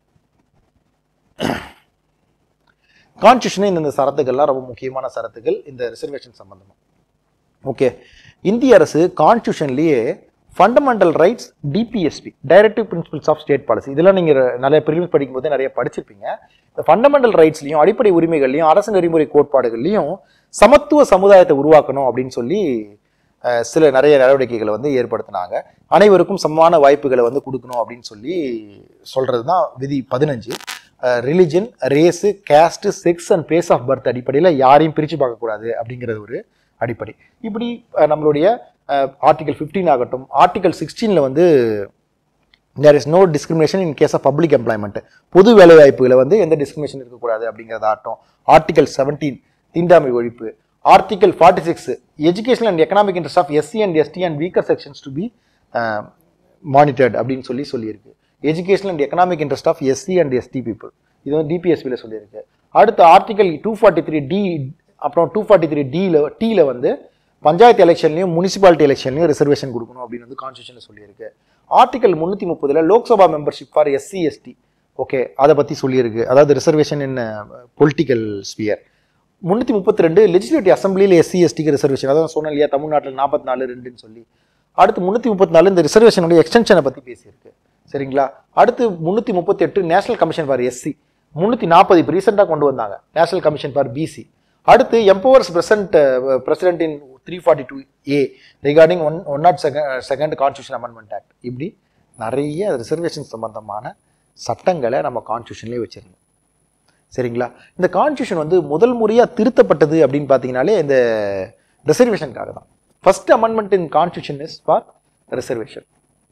கான்ஸ்டியூஷனே இந்த சரத்துக்கள்லாம் ரொம்ப முக்கியமான சரத்துகள் இந்த ரிசர்வேஷன் சம்பந்தமா ஓகே இந்திய அரசு கான்ஸ்டியூஷன்லேயே fundamental rights DPSP directive principles of state policy இதெல்லாம் நீங்கள் நிறைய பிரிவு படிக்கும்போது நிறைய படிச்சிருப்பீங்க இந்த ஃபண்டமெண்டல் ரைட்ஸ்லையும் அடிப்படை உரிமைகள்லையும் அரசு நெறிமுறை கோட்பாடுகள்லையும் சமத்துவ சமுதாயத்தை உருவாக்கணும் அப்படின்னு சொல்லி அஹ், சில நிறைய நடவடிக்கைகளை வந்து ஏற்படுத்தினாங்க அனைவருக்கும் சமமான வாய்ப்புகளை வந்து கொடுக்கணும் அப்படின்னு சொல்லி சொல்றது தான் விதி பதினஞ்சு religion race caste sex and place of birth அடிப்படையில் யாரையும் பிரித்து பார்க்கக்கூடாது அப்படிங்கிறது ஒரு அடிப்படை இப்படி அஹ், நம்மளுடைய ஆர்டிகல் 15 ஆகட்டும் ஆர்டிகல் சிக்ஸ்டீனில் வந்து there is no discrimination in case of public employment பொது வேலைவாய்ப்புகளை வந்து எந்த டிஸ்கிரிமினேஷன் இருக்கக்கூடாது அப்படிங்கிறதாகட்டும் ஆர்டிகல் செவன்டீன் தீண்டாமை ஒழிப்பு article forty six educational and economic interest of SC and ST and weaker sections to be monitored அப்படின்னு சொல்லி சொல்லியிருக்கு educational and economic interest of SC and ST people இது வந்து டிபிஎஸ்பியில் சொல்லியிருக்கு அடுத்து article two forty three D அப்புறம் two forty three டியில் டீல வந்து பஞ்சாயத்து எலெக்ஷன்லையும் முனிசிபாலிட்டி எலெக்ஷன்லையும் ரிசர்வேஷன் கொடுக்கணும் அப்படின்னு வந்து கான்ஸ்டியூஷனில் சொல்லியிருக்கு ஆர்டிகல் முந்நூற்றி முப்பதில் Lok Sabha membership for SC ST okay அதை பற்றி சொல்லியிருக்கு அதாவது ரிசர்வேஷன் இன் பொலிட்டிக்கல் ஸ்பியர் முந்நூற்றி முப்பத்தி ரெண்டு லெஜிஸ்லேட்டிவ் அசம்பிளியில் எஸ்சி எஸ்டிக்கு ரிசர்வேஷன் அதான் சொன்னேன் இல்லையா தமிழ்நாட்டில் நாற்பத்தி நாலு ரெண்டுன்னு சொல்லி அடுத்து முந்நூற்றி முப்பத்தி நாலு இந்த ரிசர்வேஷனுடைய எக்ஸ்டென்ஷனை பற்றி பேசியிருக்கு சரிங்களா அடுத்து முந்நூற்றி முப்பத்தி எட்டு நேஷனல் கமிஷன் ஃபார் எஸ்சி முந்நூற்றி நாற்பது இப்போ ரீசெண்டாக கொண்டு வந்தாங்க நேஷனல் கமிஷன் ஃபார் பிசி அடுத்து empowers present president in three forty two A regarding one one nought second second constitution amendment act இப்படி நிறைய ரிசர்வேஷன் சம்பந்தமான சட்டங்களை நம்ம கான்ஸ்டியூஷன்லேயே வச்சிருந்தோம் சரிங்களா இந்த கான்ஸ்டியூஷன் வந்து முதல் முறையாக திருத்தப்பட்டது அப்படின்னு பார்த்தீங்கனாலே இந்த ரிசர்வேஷனுக்காக தான் first amendment in constitution is for reservation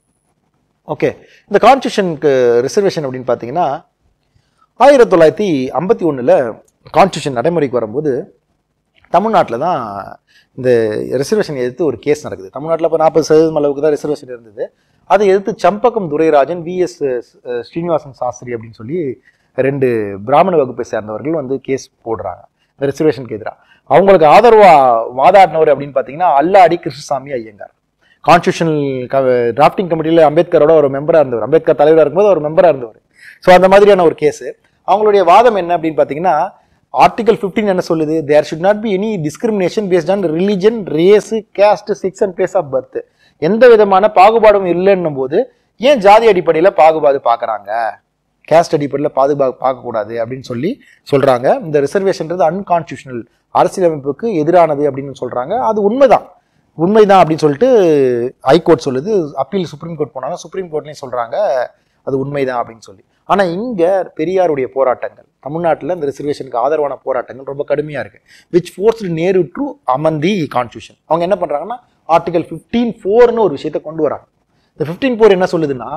okay இந்த கான்ஸ்டியூஷனுக்கு ரிசர்வேஷன் அப்படின்னு பார்த்தீங்கன்னா ஆயிரத்தி தொள்ளாயிரத்தி ஐம்பத்தி ஒன்றில் கான்ஸ்டியூஷன் நடைமுறைக்கு வரும்போது தமிழ்நாட்டில் தான் இந்த ரிசர்வேஷன் எதிர்த்து ஒரு கேஸ் நடக்குது தமிழ்நாட்டில் இப்போ நாற்பது சதவீதம் அளவுக்கு தான் ரிசர்வேஷன் இருந்தது அதை எதிர்த்து சம்பக்கம் துரைராஜன் விஎஸ் ஸ்ரீனிவாசன் சாஸ்திரி அப்படின்னு சொல்லி ரெண்டு பிராமண வகுப்பை சேர்ந்தவர்கள் வந்து கேஸ் போடுறாங்க இந்த ரிசர்வேஷனுக்கு எதிராக அவங்களுக்கு ஆதரவா வாதாடினவர் அப்படின்னு பார்த்தீங்கன்னா அல்லாடி கிருஷ்ணசாமி ஐயங்கார் கான்ஸ்டியூஷனல் டிராஃப்டிங் கமிட்டியில் அம்பேத்கரோட ஒரு மெம்பராக இருந்தவர் அம்பேத்கர் தலைவராக இருக்கும்போது ஒரு மெம்பராக இருந்தவர் ஸோ அந்த மாதிரியான ஒரு கேஸ் அவங்களுடைய வாதம் என்ன அப்படின்னு பார்த்தீங்கன்னா ஆர்டிகல் 15 என்ன சொல்லுது there should not be any discrimination based on religion race caste sex and place of birth எந்த விதமான பாகுபாடும் இல்லைன்னும் போது ஏன் ஜாதி அடிப்படையில் பாகுபாடு பார்க்குறாங்க கேஸ்ட் அடிப்படையில் பாதுகா பார்க்கக்கூடாது அப்படின்னு சொல்லி சொல்றாங்க இந்த ரிசர்வேஷன்றது அன்கான்ஸ்டியூஷனல் அரசியலமைப்புக்கு எதிரானது அப்படின்னு சொல்றாங்க அது உண்மைதான் உண்மைதான் அப்படின்னு சொல்லிட்டு ஹைகோர்ட் சொல்லுது அப்பீல் சுப்ரீம் கோர்ட் போனாங்க சுப்ரீம் கோர்ட்லேயும் சொல்றாங்க அது உண்மைதான் அப்படின்னு சொல்லி ஆனா இங்க பெரியாருடைய போராட்டங்கள் தமிழ்நாட்டில் இந்த ரிசர்வேஷனுக்கு ஆதரவான போராட்டங்கள் ரொம்ப கடுமையா இருக்கு which forced Nehru to amend the constitution அவங்க என்ன பண்றாங்கன்னா ஆர்டிகல் 15 ஃபோர்னு ஒரு விஷயத்தை கொண்டு வராங்க இந்த 15 ஃபோர் என்ன சொல்லுதுன்னா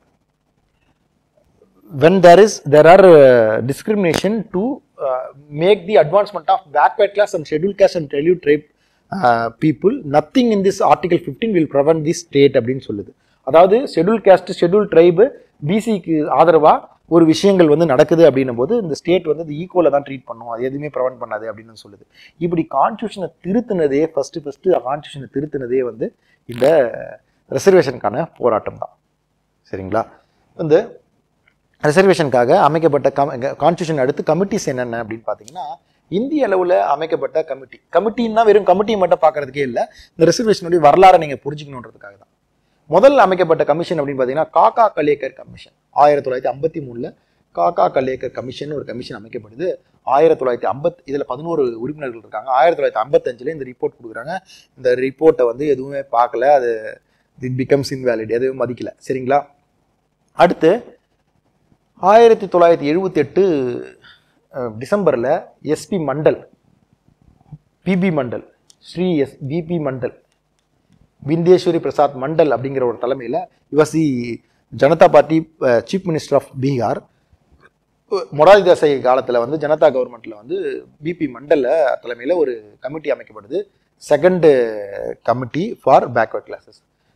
when there is there are uh, discrimination to uh, make the advancement of backward class and scheduled caste and scheduled tribe uh, people nothing in this article 15 will prevent this state அப்படின்னு சொல்லுது அதாவது schedule caste schedule tribe பிசிக்கு ஆதரவா ஒரு விஷயங்கள் வந்து நடக்குது அப்படின்னும் போது இந்த ஸ்டேட் வந்து இது ஈக்குவலாக தான் ட்ரீட் பண்ணும் அது எதுவுமே ப்ரிவென்ட் பண்ணாது அப்படின்னு சொல்லுது இப்படி கான்ஸ்டியூஷனை திருத்தினதே ஃபர்ஸ்ட் ஃபர்ஸ்ட் கான்ஸ்டியூஷனை திருத்தினதே வந்து இந்த ரிசர்வேஷனுக்கான போராட்டம் தான் சரிங்களா வந்து ரிசர்வேஷனுக்காக அமைக்கப்பட்ட கம் கான்ஸ்டியூஷன் அடுத்து கமிட்டிஸ் என்னென்ன அப்படின்னு பார்த்தீங்கன்னா இந்திய அளவில் அமைக்கப்பட்ட கமிட்டி கமிட்டின்னா வெறும் கமிட்டியை மட்டும் பார்க்கறதுக்கே இல்லை இந்த ரிசர்வேஷனுடைய வரலாறை நீங்கள் புரிஞ்சுக்கணுன்றதுக்காக தான் முதல்ல அமைக்கப்பட்ட கமிஷன் அப்படின்னு பார்த்தீங்கன்னா காக்கா கலேக்கர் கமிஷன் ஆயிரத்தி தொள்ளாயிரத்தி ஐம்பத்தி மூணில் காக்கா கலேக்கர் கமிஷன் ஒரு கமிஷன் அமைக்கப்படுது ஆயிரத்தி தொள்ளாயிரத்தி ஐம்பத் இதில் பதினோரு உறுப்பினர்கள் இருக்காங்க ஆயிரத்தி தொள்ளாயிரத்தி ஐம்பத்தஞ்சில் இந்த ரிப்போர்ட் கொடுக்குறாங்க இந்த ரிப்போர்ட்டை வந்து எதுவுமே பார்க்கல அது இட் பிகம்ஸ் இன்வேலிட் எதுவும் மதிக்கல சரிங்களா அடுத்து ஆயிரத்தி தொள்ளாயிரத்தி எழுபத்தி எட்டு டிசம்பரில் S P Mandal B P Mandal Shri S B P Mandal Bindeshwari Prasad Mandal அப்படிங்கிற ஒரு தலைமையில் யுவசி Janata party chief minister of Bihar Morarji Desai காலத்தில் வந்து ஜனதா கவர்மெண்ட்டில் வந்து பிபி மண்டல தலைமையில் ஒரு கமிட்டி அமைக்கப்படுது second committee for backward classes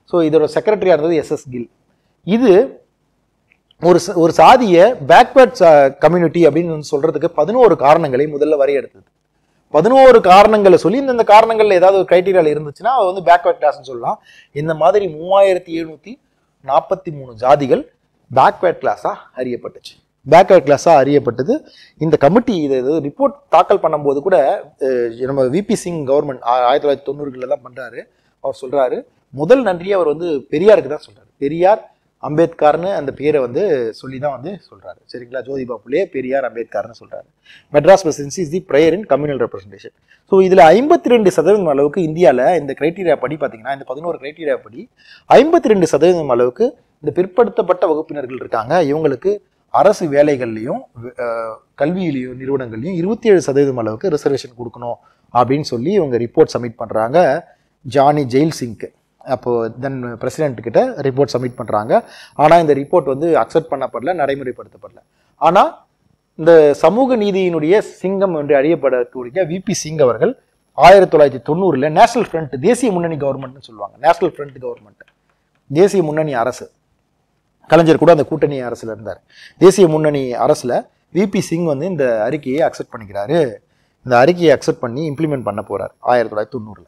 so இதோட செக்ரட்டரியாக இருந்தது எஸ்எஸ் கில் இது ஒரு ச- ஒரு சாதிய பேக்வேர்ட் கம்யூனிட்டி அப்படின்னு வந்து சொல்றதுக்கு பதினோரு காரணங்களை முதல்ல வரையறுத்தது பதினோரு காரணங்களை சொல்லி இந்த காரணங்கள்ல ஏதாவது ஒரு கிரைட்டீரியால இருந்துச்சுன்னா அது வந்து பேக்வேர்ட் கிளாஸ்னு சொல்லலாம் இந்த மாதிரி மூவாயிரத்தி எழுநூத்தி நாற்பத்தி மூணு ஜாதிகள் பேக்வேர்ட் கிளாஸா அறியப்பட்டுச்சு பேக்வேர்ட் கிளாஸா அறியப்பட்டது இந்த கமிட்டி இது ரிப்போர்ட் தாக்கல் பண்ணும்போது கூட அஹ், நம்ம விபி சிங் கவர்மெண்ட் ஆயிரத்தி தொள்ளாயிரத்தி தொண்ணூறுகளில் தான் பண்றாரு அவர் சொல்றாரு முதல் நன்றியை அவர் வந்து பெரியாருக்கு தான் சொல்றாரு பெரியார் அம்பேத்கர்னு அந்த பேரை வந்து சொல்லி தான் வந்து சொல்றாரு சரிங்களா ஜோதிபா புலே பெரியார் அம்பேத்கர்னு சொல்றாரு Madras presidency is the prayer in communal representation so இதில் ஐம்பத்தி ரெண்டு சதவீதம் அளவுக்கு இந்தியாவில் இந்த கிரைட்டீரியா படி பார்த்தீங்கன்னா இந்த பதினோரு கிரைட்டீரியா படி ஐம்பத்தி ரெண்டு சதவீதம் அளவுக்கு இந்த பிற்படுத்தப்பட்ட வகுப்பினர்கள் இருக்காங்க இவங்களுக்கு அரசு வேலைகள்லையும் அஹ், கல்வியிலையும் நிறுவனங்கள்லையும் இருபத்தி ஏழு சதவீதம் அளவுக்கு ரிசர்வேஷன் கொடுக்கணும் அப்படின்னு சொல்லி இவங்க ரிப்போர்ட் சப்மிட் பண்ணுறாங்க ஜானி ஜெயில் சிங்க்கு அப்போ தென் பிரசிடென்ட் கிட்ட ரிப்போர்ட் சப்மிட் பண்ணுறாங்க ஆனால் இந்த ரிப்போர்ட் வந்து அக்செப்ட் பண்ணப்படல நடைமுறைப்படுத்தப்படல ஆனால் இந்த சமூக நீதியினுடைய சிங்கம் என்று அறியப்படக்கூடிய விபி சிங் அவர்கள் ஆயிரத்தி தொள்ளாயிரத்தி தொண்ணூறில் நேஷனல் ஃப்ரண்ட் தேசிய முன்னணி கவர்மெண்ட்னு சொல்லுவாங்க நேஷனல் ஃப்ரண்ட் கவர்மெண்ட் தேசிய முன்னணி அரசு கலைஞர் கூட அந்த கூட்டணி அரசுல இருந்தார் தேசிய முன்னணி அரசுல விபி சிங் வந்து இந்த அறிக்கையை அக்செப்ட் பண்ணிக்கிறாரு இந்த அறிக்கையை அக்செப்ட் பண்ணி இம்ப்ளிமெண்ட் பண்ண போறார் ஆயிரத்தி தொள்ளாயிரத்தி தொண்ணூறுல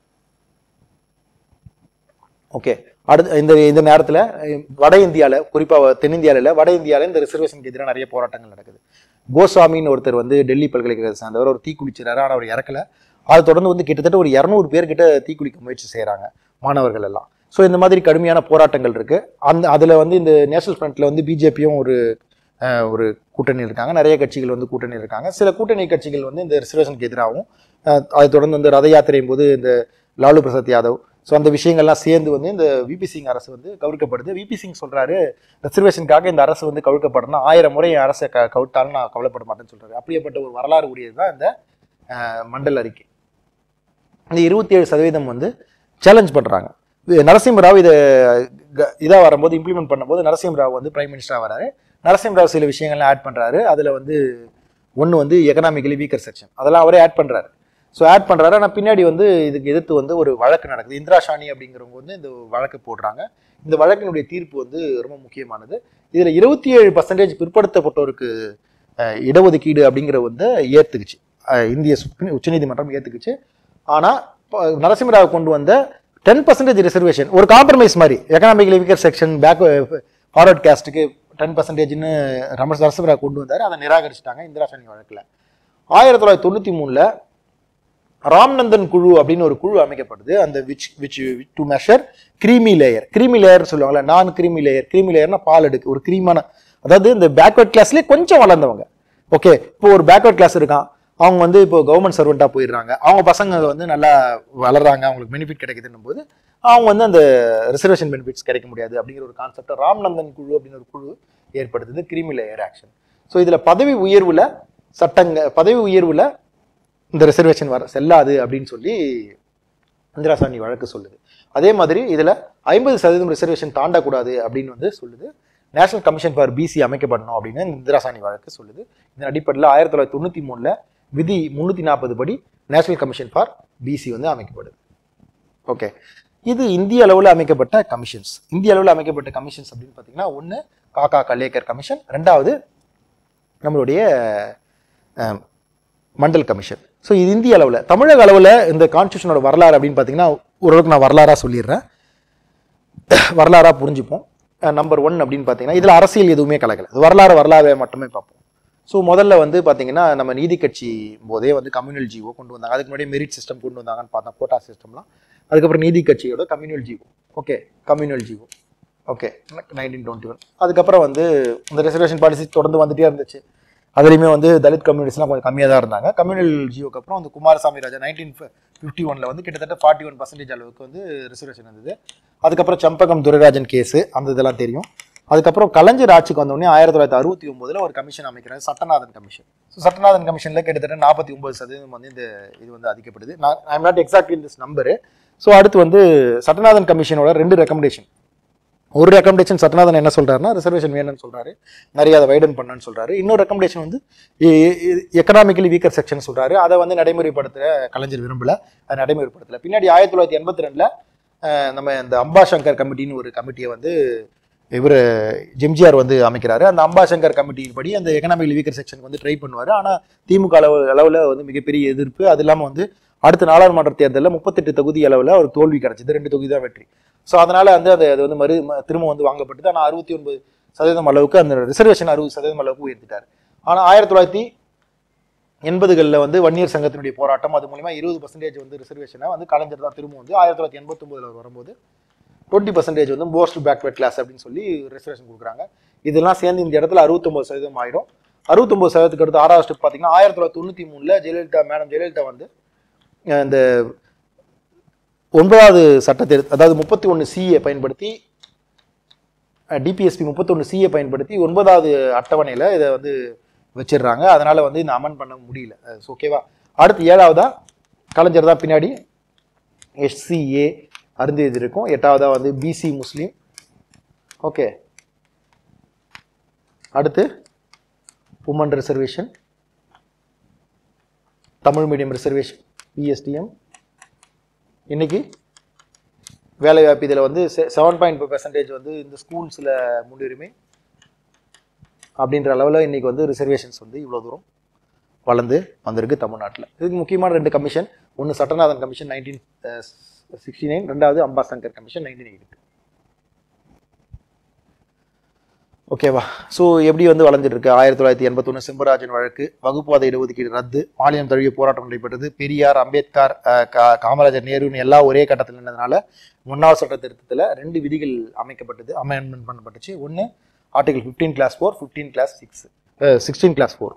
ஓகே அடுத்து இந்த இந்த நேரத்தில் வட இந்தியாவில் குறிப்பாக தென்னிந்தியாவில் இல்லை வட இந்தியாவில் இந்த ரிசர்வேஷனுக்கு எதிராக நிறைய போராட்டங்கள் நடக்குது கோஸ்வாமின்னு ஒருத்தர் வந்து டெல்லி பல்கலைக்கழகத்தை சேர்ந்தவர் ஒரு தீக்குளிச்சிறாரு ஆனால் அவர் இறக்கல அதை தொடர்ந்து வந்து கிட்டத்தட்ட ஒரு இரநூறு பேர்கிட்ட தீக்குளிக்க முயற்சி செய்கிறாங்க மாணவர்கள் எல்லாம் ஸோ இந்த மாதிரி கடுமையான போராட்டங்கள் இருக்கு அந்த அதில் வந்து இந்த நேஷனல் ஃப்ரண்ட்ல வந்து பிஜேபியும் ஒரு அஹ், ஒரு கூட்டணி இருக்காங்க நிறைய கட்சிகள் வந்து கூட்டணி இருக்காங்க சில கூட்டணி கட்சிகள் வந்து இந்த ரிசர்வேஷனுக்கு எதிராகவும் அஹ், அதை தொடர்ந்து வந்து ரத யாத்திரையும் போது இந்த லாலு பிரசாத் யாதவ் ஸோ அந்த விஷயங்கள்லாம் சேர்ந்து வந்து இந்த விபி சிங் அரசு வந்து கவிழ்க்கப்படுது விபி சிங் சொல்றாரு ரிசர்வேஷனுக்காக இந்த அரசு வந்து கவிழ்க்கப்படணும் ஆயிரம் முறை என் அரசை க கவிழ்த்தாலும் நான் கவலைப்பட மாட்டேன்னு சொல்றாரு அப்படியேப்பட்ட ஒரு வரலாறு உடையது தான் இந்த அஹ், மண்டல் அறிக்கை இந்த இருபத்தி ஏழு சதவீதம் வந்து சேலஞ்ச் பண்றாங்க இது நரசிம்மராவ் இதை இதாக வரும்போது இம்ப்ளிமெண்ட் பண்ணும்போது நரசிம்மராவ் வந்து பிரைம் மினிஸ்டராக வராரு நரசிம்மராவ் சில விஷயங்கள்லாம் ஆட் பண்றாரு அதுல வந்து ஒன்று வந்து எக்கனாமிக்கலி வீக்கர் செக்ஷன் அதெல்லாம் அவரே ஆட் பண்றாரு ஸோ ஆட் பண்றாரு ஆனால் பின்னாடி வந்து இதுக்கு எதிர்த்து வந்து ஒரு வழக்கு நடக்குது இந்திரா ஷானி அப்படிங்கிறவங்க வந்து இந்த வழக்கு போடுறாங்க இந்த வழக்கினுடைய தீர்ப்பு வந்து ரொம்ப முக்கியமானது இதுல இருபத்தி ஏழு பர்சன்டேஜ் பிற்படுத்தப்பட்டோருக்கு அஹ், இடஒதுக்கீடு அப்படிங்கிற வந்து ஏத்துக்குச்சு அஹ், இந்திய சுப்ரீம் உச்சநீதிமன்றம் ஏத்துக்குச்சு ஆனா ப- நரசிம்மராவ் கொண்டு வந்த டென் பர்சன்டேஜ் ரிசர்வேஷன் ஒரு காம்ப்ரமைஸ் மாதிரி economically weaker section back forward காஸ்ட்டுக்கு டென் பர்சன்டேஜ்னு ரமேஷ் நரசிம்மராவ் கொண்டு வந்தார் அதை நிராகரிச்சிட்டாங்க இந்திரா சாணி வழக்கில் ஆயிரத்தி தொள்ளாயிரத்தி தொண்ணூற்றி மூணில் ராம்நந்தன் குழு அப்படின்னு ஒரு குழு அமைக்கப்படுது அந்த which which to measure creamy layer creamy layer சொல்லுவாங்கல்ல நான் கிரீமி லேயர் கிரீமி லேயர்னா பால் எடுக்கு ஒரு கிரீமான அதாவது இந்த பேக்வர்ட் கிளாஸ்லேயே கொஞ்சம் வளர்ந்தவங்க ஓகே இப்போ ஒரு பேக்வர்ட் கிளாஸ் இருக்கான் அவங்க வந்து இப்போ கவர்மெண்ட் சர்வெண்ட்டாக போயிடுறாங்க அவங்க பசங்க வந்து நல்லா வளர்றாங்க அவங்களுக்கு பெனிஃபிட் கிடைக்குதுன்னும் போது அவங்க வந்து அந்த ரிசர்வேஷன் பெனிஃபிட்ஸ் கிடைக்க முடியாது அப்படிங்கிற ஒரு கான்செப்டை ராம்நந்தன் குழு அப்படின்னு ஒரு குழு ஏற்படுத்துது கிரீமி லேயர் ஆக்ஷன் ஸோ இதில் பதவி உயர்வுல சட்டங்க பதவி உயர்வுல இந்த ரிசர்வேஷன் வர செல்லாது அப்படின்னு சொல்லி இந்திரா சாணி வழக்கு சொல்லுது அதே மாதிரி இதுல ஐம்பது சதவீதம் ரிசர்வேஷன் தாண்டக்கூடாது அப்படின்னு வந்து சொல்லுது நேஷனல் கமிஷன் ஃபார் பிசி அமைக்கப்படணும் அப்படின்னு இந்த இந்திரா சாணி வழக்கு சொல்லுது இதன் அடிப்படையில் ஆயிரத்தி தொள்ளாயிரத்தி தொண்ணூற்றி மூணில் விதி முந்நூற்றி நாற்பது படி நேஷனல் கமிஷன் ஃபார் பிசி வந்து அமைக்கப்படுது ஓகே இது இந்திய அளவில் அமைக்கப்பட்ட கமிஷன்ஸ் இந்திய அளவில் அமைக்கப்பட்ட கமிஷன்ஸ் அப்படின்னு பார்த்தீங்கன்னா ஒன்று காக்கா கல்லேக்கர் கமிஷன் ரெண்டாவது நம்மளுடைய அஹ், மண்டல் கமிஷன் ஸோ இது இந்திய அளவில் தமிழக அளவில் இந்த கான்ஸ்டியூஷனோட வரலாறு அப்படின்னு பார்த்தீங்கன்னா ஓரளவுக்கு நான் வரலாறாக சொல்லிடுறேன் வரலாறாக புரிஞ்சுப்போம் நம்பர் ஒன் அப்படின்னு பார்த்தீங்கன்னா இதில் அரசியல் எதுவுமே கலக்கல இது வரலாறு வரலாறு மட்டுமே பார்ப்போம் ஸோ முதல்ல வந்து பார்த்தீங்கன்னா நம்ம நீதி கட்சி போதே வந்து கம்யூனல் ஜீவோ கொண்டு வந்தாங்க அதுக்கு முன்னாடி மெரிட் சிஸ்டம் கொண்டு வந்தாங்கன்னு பார்த்தோம் கோட்டா சிஸ்டம்லாம் அதுக்கப்புறம் நீதி கட்சியோட communal G O okay communal G O okay nineteen twenty one அதுக்கப்புறம் வந்து இந்த ரிசர்வேஷன் பாலிசி தொடர்ந்து வந்துட்டே இருந்துச்சு அதுலேயுமே வந்து தலித் கம்யூனிட்டிஸ்லாம் கொஞ்சம் கம்மியாக தான் இருந்தாங்க கம்யூனல் ஜியோக்கு அப்புறம் வந்து குமாரசாமி ராஜா நைன்டீன் ஃபிஃப்டி ஒனில் வந்து கிட்டத்தட்ட ஃபார்ட்டி ஒன் பர்சன்டேஜ் அளவுக்கு வந்து ரிசர்வேஷன் இருந்தது அதுக்கப்புறம் சம்பகம் துரைராஜன் கேஸு அந்த இதெல்லாம் தெரியும் அதுக்கப்புறம் கலைஞர் ஆட்சிக்கு வந்தோடனே ஆயிரத்தி தொள்ளாயிரத்தி அறுபத்தி ஒம்போதில் ஒரு கமிஷன் அமைக்கிறாங்க சட்டநாதன் கமிஷன் ஸோ சட்டநாதன் கமிஷனில் கிட்டத்தட்ட நாற்பத்தி ஒன்பது சதவீதம் வந்து இந்த இது வந்து அதிகப்படுது நான் I'm not exact in this number so அடுத்து வந்து சட்டநாதன் கமிஷனோட ரெண்டு ரெக்கமெண்டேஷன் ஒரு ரெக்கமெண்டேஷன் சத்யநாதன் என்ன சொல்றாருன்னா ரிசர்வேஷன் வேணும்னு சொல்றாரு நிறைய அதை வைடன் பண்ணணும்னு சொல்றாரு இன்னொரு ரெக்கமெண்டேஷன் வந்து எக்கனாமிக்கலி வீக்கர் செக்ஷன் சொல்றாரு அதை வந்து நடைமுறைப்படுத்துற கலைஞர் விரும்பல அதை நடைமுறைப்படுத்தல பின்னாடி ஆயிரத்தி தொள்ளாயிரத்தி எண்பத்தி ரெண்டுல அஹ், நம்ம இந்த அம்பாசங்கர் கமிட்டின்னு ஒரு கமிட்டியை வந்து இவர் ஜெம்ஜிஆர் வந்து அமைக்கிறாரு அந்த அம்பாசங்கர் கமிட்டியின் படி அந்த எக்கனாமிக் வீக்கர் செக்ஷனுக்கு வந்து ட்ரை பண்ணுவார் ஆனால் திமுக அளவு அளவில் வந்து மிகப்பெரிய எதிர்ப்பு அது இல்லாமல் வந்து அடுத்த நாடாளுமன்ற தேர்தலில் முப்பத்தெட்டு தொகுதி அளவில் ஒரு தோல்வி கிடைச்சது ரெண்டு தொகுதி தான் வெற்றி ஸோ அதனால வந்து அது அது வந்து மறு ம- திரும்ப வந்து வாங்கப்பட்டது ஆனால் அறுபத்தி ஒன்பது சதவீதம் அளவுக்கு அந்த ரிசர்வேஷன் அறுபது சதவீதம் அளவுக்கு உயர்த்திட்டார் ஆனால் ஆயிரத்தி தொள்ளாயிரத்தி எண்பதுகளில் வந்து வன்னியர் சங்கத்தினுடைய போராட்டம் அது மூலிமா இருபது பர்சன்டேஜ் வந்து ரிசர்வேஷனை வந்து கலைஞர் தான் திரும்ப வந்து ஆயிரத்தி தொள்ளாயிரத்தி எண்பத்தொம்பதுல வரும்போது டுவெண்ட்டி பர்சன்டேஜ் வந்து மோஸ்ட் பேக்வர்ட் கிளாஸ் அப்படின்னு சொல்லி ரிசர்வேஷன் கொடுக்குறாங்க இதெல்லாம் சேர்ந்து இந்த இடத்துல அறுபத்தொம்பது சதவீதம் ஆயிடும் அறுபத்தொம்பது சதவீதத்துக்கு அடுத்து ஆறாவது ஸ்டெப் பார்த்தீங்கன்னா ஆயிரத்தி தொள்ளாயிரத்தி தொண்ணூற்றி மூணில் ஜெயலலிதா மேடம் ஜெயலலிதா வந்து அஹ், இந்த ஒன்பதாவது சட்டத்தை அதாவது முப்பத்தி ஒன்று சிஏ பயன்படுத்தி டிபிஎஸ்பி முப்பத்தொன்று சிஏ பயன்படுத்தி ஒன்பதாவது அட்டவணையில் இதை வந்து வச்சிடுறாங்க அதனால வந்து இந்த அமன் பண்ண முடியல ஓகேவா அடுத்து ஏழாவதா கலைஞர் தான் பின்னாடி எஸ்சிஏ அருந்ததி இருக்கும் எட்டாவதா வந்து பிசி முஸ்லீம் ஓகே அடுத்து woman reservation Tamil medium reservation P S T M இன்னைக்கு வேலைவாய்ப்பு இதில் வந்து செவன் பாயிண்ட் ஃபைவ் பெர்சன்டேஜ் வந்து இந்த ஸ்கூல்ஸில் முன்னுரிமை அப்படின்ற அளவில் இன்னைக்கு வந்து ரிசர்வேஷன்ஸ் வந்து இவ்வளோ தூரம் வளர்ந்து வந்திருக்கு தமிழ்நாட்டில் இதுக்கு முக்கியமான ரெண்டு கமிஷன் ஒன்று Sattanathan commission nineteen sixty nine ரெண்டாவது அம்பாசங்கர் கமிஷன் நைன்டீன் எயிட்டி ஓகேவா ஸோ எப்படி வந்து வளர்ந்துட்டு இருக்கு ஆயிரத்தி தொள்ளாயிரத்தி எண்பத்தொன்று செம்பராஜன் வழக்கு வகுப்புவாத இடஒதுக்கீடு ரத்து மாநிலம் தழுவிய போராட்டம் நடைபெற்றது பெரியார் அம்பேத்கர் அஹ், கா- காமராஜர் நேருன்னு எல்லாம் ஒரே கட்டத்தில் நின்றதுனால ஒன்றாவது சட்ட திருத்தத்தில் ரெண்டு விதிகள் அமைக்கப்பட்டது அமெண்ட்மெண்ட் பண்ணப்பட்டுச்சு ஒன்று article fifteen clause four fifteen clause six sixteen clause four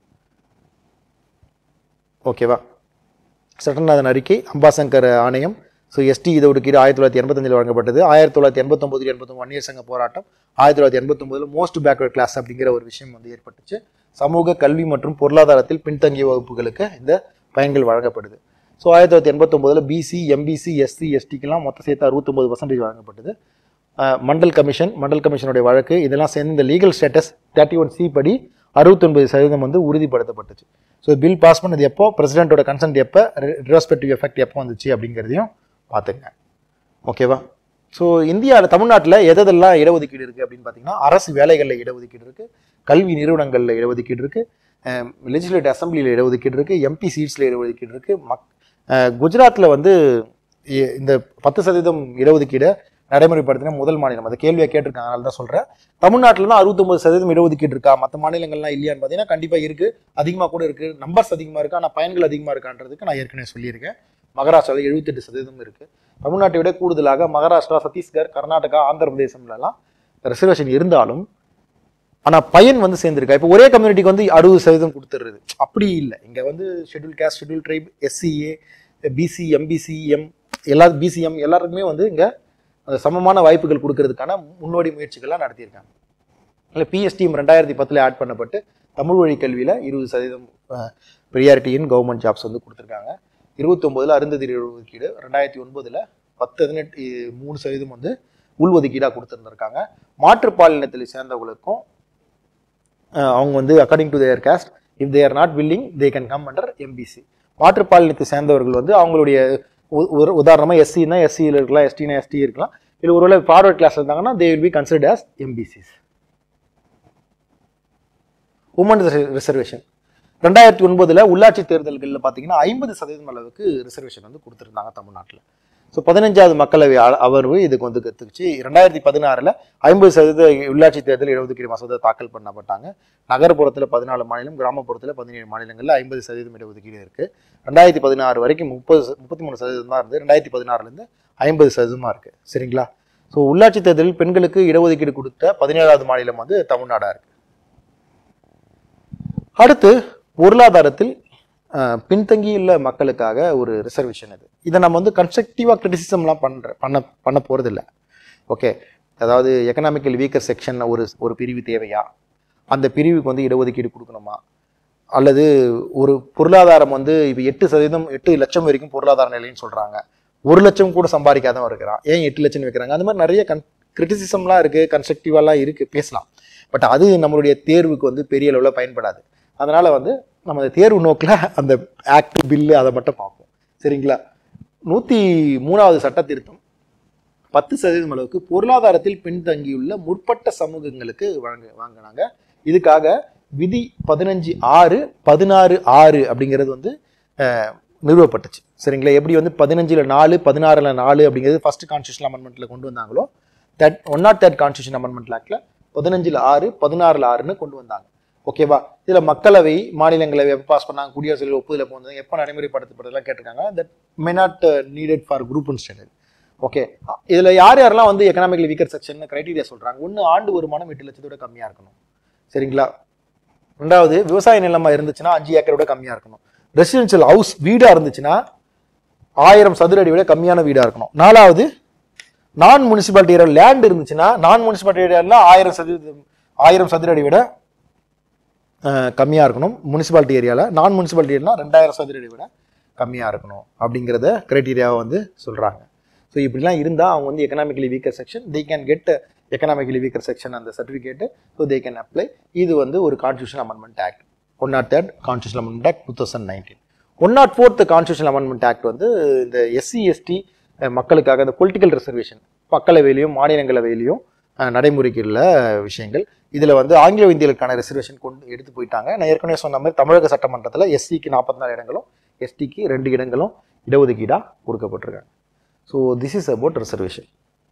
ஓகேவா சட்டநாதன் அறிக்கை அம்பாசங்கர் ஆணையம் ஸோ எஸ்டி இதை ஒதுக்கீடு ஆயிரத்தி தொள்ளாயிரத்தி எண்பத்தஞ்சில் வழங்கப்பட்டது ஆயிரத்தி தொள்ளாயிரத்தி எண்பத்தொம்பது எண்பத்தொம்பது வன்னியர் சங்க போராட்டம் ஆயிரத்தி தொள்ளாயிரத்தி எண்பத்தொம்பதில் மோஸ்ட் பேக்வர்ட் கிளாஸ் அப்படிங்கிற ஒரு விஷயம் வந்து ஏற்பட்டுச்சு சமூக கல்வி மற்றும் பொருளாதாரத்தில் பின்தங்கிய வகுப்புகளுக்கு இந்த பயன்கள் வழங்கப்படுது ஸோ ஆயிரத்தி தொள்ளாயிரத்தி எண்பத்தொம்பதில் பிசி எம்பிசி எஸ்சி எஸ்டிக்கெல்லாம் மொத்தம் சேர்த்து அறுபத்தொம்பது பர்சன்டேஜ் வழங்கப்பட்டது அஹ், மண்டல் கமிஷன் மண்டல் கமிஷனுடைய வழக்கு இதெல்லாம் சேர்ந்து இந்த legal status thirty one C படி அறுபத்தொன்பது சதவீதம் வந்து உறுதிப்படுத்தப்பட்டுச்சு ஸோ பில் பாஸ் பண்ணது எப்போ பிரசிடென்ட்டோட கன்சென்ட் எப்போ ரெஸ்பெக்டிவ் எஃபெக்ட் எப்போ வந்துச்சு அப்படிங்கிறதையும் பார்த்துங்க ஓகேவா ஸோ இந்தியாவில் தமிழ்நாட்டில் எதெல்லாம் இடஒதுக்கீடு இருக்குது அப்படின்னு பார்த்தீங்கன்னா அரசு வேலைகளில் இடஒதுக்கீடு இருக்குது கல்வி நிறுவனங்களில் இடஒதுக்கீடு இருக்குது லெஜிஸ்லேட்டிவ் அசம்பிளியில் இடஒதுக்கீடு இருக்குது எம்பி சீட்ஸில் இடஒதுக்கீடு இருக்குது மக் குஜராத்தில் வந்து இ- இந்த பத்து சதவீதம் இடஒதுக்கீடை நடைமுறைப்படுத்தின முதல் மாநிலம் அந்த கேள்வியை கேட்டிருக்காங்க அதனால தான் சொல்கிறேன் தமிழ்நாட்டில் தான் அறுபத்தொம்பது சதவீதம் இடஒதுக்கீடு இருக்கா மற்ற மாநிலங்கள்லாம் இல்லையான்னு பார்த்தீங்கன்னா கண்டிப்பாக இருக்குது அதிகமாக கூட இருக்குது நம்பர்ஸ் அதிகமாக இருக்கு ஆனால் பயன்கள் அதிகமாக இருக்கான்றதுக்கு நான் ஏற்கனவே சொல்லியிருக்கேன் மகாராஷ்டிராவில் எழுபத்தெட்டு சதவீதம் இருக்குது தமிழ்நாட்டை விட கூடுதலாக மகாராஷ்டிரா சத்தீஸ்கர் கர்நாடகா ஆந்திர பிரதேசம்லலாம் ரிசர்வேஷன் இருந்தாலும் ஆனால் பையன் வந்து சேர்ந்துருக்கா இப்போ ஒரே கம்யூனிட்டிக்கு வந்து அறுபது சதவீதம் கொடுத்துருது அப்படி இல்லை இங்கே வந்து schedule caste schedule tribe S C A BC MBC M எல்லா பிசிஎம் எல்லாருக்குமே வந்து இங்கே அந்த சமமான வாய்ப்புகள் கொடுக்கறதுக்கான முன்னோடி முயற்சிகள்லாம் நடத்தியிருக்காங்க இல்லை பிஎஸ்டிஎம் ரெண்டாயிரத்தி பத்தில் ஆட் பண்ணப்பட்டு தமிழ் வழி கல்வியில் இருபது சதவீதம் ப்ரியாரிட்டி இன் கவர்மெண்ட் ஜாப்ஸ் வந்து கொடுத்துருக்காங்க இருபத்தொம்போதில் அருந்ததி ஒதுக்கீடு ரெண்டாயிரத்தி ஒன்பதில் பத்து பதினெட்டு மூணு சதவீதம் வந்து உள்ஒதுக்கீடாக கொடுத்துருந்துருக்காங்க மாற்றுப்பாலினத்தில் சேர்ந்தவங்களுக்கும் அஹ், அவங்க வந்து according to their caste if they are not willing they can come under MBC மாற்றுப்பாலினத்தை சேர்ந்தவர்கள் வந்து அவங்களுடைய உ- ஒரு உதாரணமாக எஸ்சினா எஸ்சியில் இருக்கலாம் எஸ்டினா எஸ்டி இருக்கலாம் இல்லை ஒருவேளை ஃபார்வர்ட் கிளாஸ் இருந்தாங்கன்னா they will be considered as MBCs woman reservation ரெண்டாயிரத்தி ஒன்பதுல உள்ளாட்சி தேர்தல்களில் பார்த்தீங்கன்னா ஐம்பது சதவீதம் அளவுக்கு ரிசர்வேஷன் வந்து கொடுத்துருந்தாங்க தமிழ்நாட்டில் ஸோ பதினஞ்சாவது மக்களவை அ- அமர்வு இதுக்கு வந்து கற்றுக்குச்சு ரெண்டாயிரத்தி பதினாறில் ஐம்பது சதவீத உள்ளாட்சி தேர்தல் இடஒதுக்கீடு மசோதா தாக்கல் பண்ணப்பட்டாங்க நகர்ப்புறத்தில் பதினாலு மாநிலம் கிராமப்புறத்தில் பதினேழு மாநிலங்களில் ஐம்பது சதவீதம் இடஒதுக்கீடு இருக்குது ரெண்டாயிரத்தி பதினாறு வரைக்கும் முப்பது ச- முப்பத்தி மூணு சதவீதம் தான் இருந்து ரெண்டாயிரத்தி பதினாறுலேருந்து ஐம்பது சதவீதமாக இருக்குது சரிங்களா ஸோ உள்ளாட்சி தேர்தலில் பெண்களுக்கு இடஒதுக்கீடு கொடுத்த பதினேழாவது மாநிலம் வந்து தமிழ்நாடாக இருக்குது அடுத்து பொருளாதாரத்தில் அஹ், பின்தங்கியுள்ள மக்களுக்காக ஒரு ரிசர்வேஷன் இது இதை நம்ம வந்து கன்ஸ்ட்ரக்டிவாக கிரிட்டிசிசம்லாம் பண்ணுற பண்ண பண்ண போகிறதில்ல ஓகே அதாவது எக்கனாமிக்கல் வீக்கர் செக்ஷன் ஒரு ஒரு பிரிவு தேவையா அந்த பிரிவுக்கு வந்து இடஒதுக்கீடு கொடுக்கணுமா அல்லது ஒரு பொருளாதாரம் வந்து இப்போ எட்டு சதவீதம் எட்டு லட்சம் வரைக்கும் பொருளாதார நிலைன்னு சொல்கிறாங்க ஒரு லட்சம் கூட சம்பாதிக்காதவன் இருக்கிறான் ஏன் எட்டு லட்சம் வைக்கிறாங்க அந்த மாதிரி நிறைய கன் கிரிட்டிசிசம்லாம் இருக்குது கன்ஸ்ட்ரக்டிவாலாம் இருக்குது பேசலாம் பட் அது நம்மளுடைய தேர்வுக்கு வந்து பெரிய அளவில் பயன்படாது அதனால் வந்து நம்ம அந்த தேர்வு நோக்கில் அந்த ஆக்ட் பில்லு அதை மட்டும் பார்ப்போம் சரிங்களா நூற்றி மூணாவது சட்ட திருத்தம் பத்து சதவீதம் அளவுக்கு பொருளாதாரத்தில் பின்தங்கியுள்ள முற்பட்ட சமூகங்களுக்கு வழங்க வாங்கினாங்க இதுக்காக விதி பதினஞ்சு ஆறு பதினாறு ஆறு அப்படிங்கிறது வந்து அஹ், நிறுவப்பட்டுச்சு சரிங்களா எப்படி வந்து பதினஞ்சுல நாலு பதினாறுல நாலு அப்படிங்கிறது ஃபர்ஸ்ட் கான்ஸ்டியூஷன் அமெண்ட்மெண்ட்ல கொண்டு வந்தாங்களோ third one nought third constitution amendment ஆக்ட்ல பதினஞ்சுல ஆறு பதினாறுல ஆறுன்னு கொண்டு வந்தாங்க ஓகேவா இதுல மக்களவை மாநிலங்களவை எப்போ பாஸ் பண்ணாங்க குடியரசு தலைவர் ஒப்புதல போனது எப்போ நடைமுறைப்படுத்தப்பட்டதெல்லாம் கேட்டிருக்காங்க that may not needed for group and standard okay இதுல யார் யாரெல்லாம் வந்து எக்கனாமிக்கலி வீக்கர் செக்ஷன் கிரைட்டீரியா சொல்றாங்க ஒன்று ஆண்டு வருமானம் எட்டு லட்சத்தோட கம்மியா இருக்கணும் சரிங்களா ரெண்டாவது விவசாய நிலமா இருந்துச்சுன்னா அஞ்சு ஏக்கரை விட கம்மியா இருக்கணும் ரெசிடென்ஷியல் ஹவுஸ் வீடா இருந்துச்சுன்னா ஆயிரம் சதுர அடி விட கம்மியான வீடா இருக்கணும் நாலாவது நான் முனிசிபாலிட்டி ஏரியா லேண்ட் இருந்துச்சுன்னா நான் முனிசிபாலிட்டி ஏரியாவில் ஆயிரம் சதுர ஆயிரம் சதுர அடி விட அஹ், கம்மியா இருக்கணும் முனிசிபாலிட்டி ஏரியாவில் நான் முனிசிபாலிட்டி ஏரியா ரெண்டாயிரம் சதுர அடி விட கம்மியா இருக்கணும் அப்படிங்கிறத கிரைட்டீரியாவை வந்து சொல்றாங்க ஸோ இப்படிலாம் இருந்தால் அவங்க வந்து economically weaker section they can get economically weaker section அந்த certificate so they can apply இது வந்து ஒரு constitution amendment act one nought third constitution amendment act two thousand nineteen one nought fourth constitution amendment act வந்து இந்த SC ST மக்களுக்காக இந்த political reservation மக்களவையிலையும் மாநிலங்களவையிலையும் அஹ், நடைமுறைக்கு உள்ள விஷயங்கள் இதில் வந்து ஆங்கில இந்தியர்களுக்கான ரிசர்வேஷன் கொண்டு எடுத்து போயிட்டாங்க நான் ஏற்கனவே சொன்ன மாதிரி தமிழக சட்டமன்றத்தில் எஸ்சிக்கு நாற்பத்தி நாலு இடங்களும் எஸ்டிக்கு ரெண்டு இடங்களும் இடஒதுக்கீடாக கொடுக்கப்பட்டிருக்காங்க so this is about reservation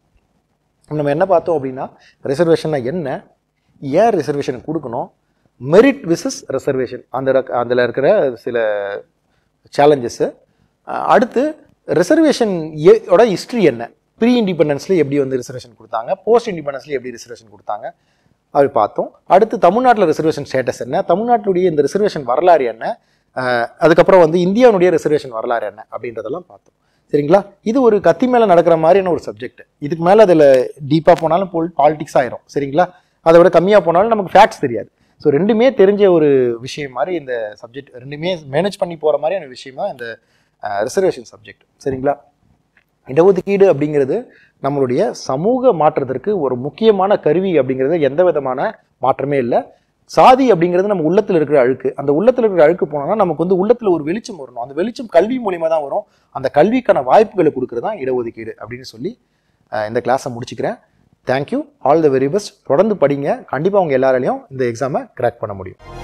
நம்ம என்ன பார்த்தோம் அப்படின்னா ரிசர்வேஷன்னா என்ன ஏன் ரிசர்வேஷன் கொடுக்கணும் மெரிட் விசஸ் ரிசர்வேஷன் அந்த ரக- அதில் இருக்கிற சில சேலஞ்சஸ்ஸு அடுத்து ரிசர்வேஷன் ஓட ஹிஸ்ட்ரி என்ன ப்ரீ இண்டிபெண்டன்ஸ்ல எப்படி வந்து ரிசர்வேஷன் கொடுத்தாங்க போஸ்ட் இண்டிபெண்டன்ஸ்ல எப்படி ரிசர்வேஷன் கொடுத்தாங்க அப்படி பார்த்தோம் அடுத்து தமிழ்நாட்டில் ரிசர்வேஷன் ஸ்டேட்டஸ் என்ன தமிழ்நாட்டுடைய இந்த ரிசர்வேஷன் வரலாறு என்ன அஹ் அதுக்கப்புறம் வந்து இந்தியாவுடைய ரிசர்வேஷன் வரலாறு என்ன அப்படின்றதெல்லாம் பார்த்தோம் சரிங்களா இது ஒரு கத்தி மேலே நடக்கிற மாதிரியான ஒரு சப்ஜெக்ட் இதுக்கு மேலே அதில் டீப்பாக போனாலும் போல் பாலிடிக்ஸ் ஆயிரும் சரிங்களா அதை விட கம்மியாக போனாலும் நமக்கு ஃபேக்ட்ஸ் தெரியாது ஸோ ரெண்டுமே தெரிஞ்ச ஒரு விஷயம் மாதிரி இந்த சப்ஜெக்ட் ரெண்டுமே மேனேஜ் பண்ணி போகிற மாதிரியான விஷயமா இந்த ரிசர்வேஷன் சப்ஜெக்ட் சரிங்களா இடஒதுக்கீடு அப்படிங்கிறது நம்மளுடைய சமூக மாற்றத்திற்கு ஒரு முக்கியமான கருவி அப்படிங்கிறது எந்த விதமான மாற்றமே இல்லை சாதி அப்படிங்கிறது நம்ம உள்ளத்துல இருக்கிற அழுக்கு அந்த உள்ளத்துல இருக்கிற அழுக்கு போனோம்னா நமக்கு வந்து உள்ளத்துல ஒரு வெளிச்சம் வரணும் அந்த வெளிச்சம் கல்வி மூலியமா தான் வரும் அந்த கல்விக்கான வாய்ப்புகளை கொடுக்கறது தான் இடஒதுக்கீடு அப்படின்னு சொல்லி அஹ், இந்த கிளாஸை முடிச்சுக்கிறேன் thank you all the very best தொடர்ந்து படிங்க கண்டிப்பாக உங்க எல்லாராலையும் இந்த எக்ஸாமை கிராக் பண்ண முடியும்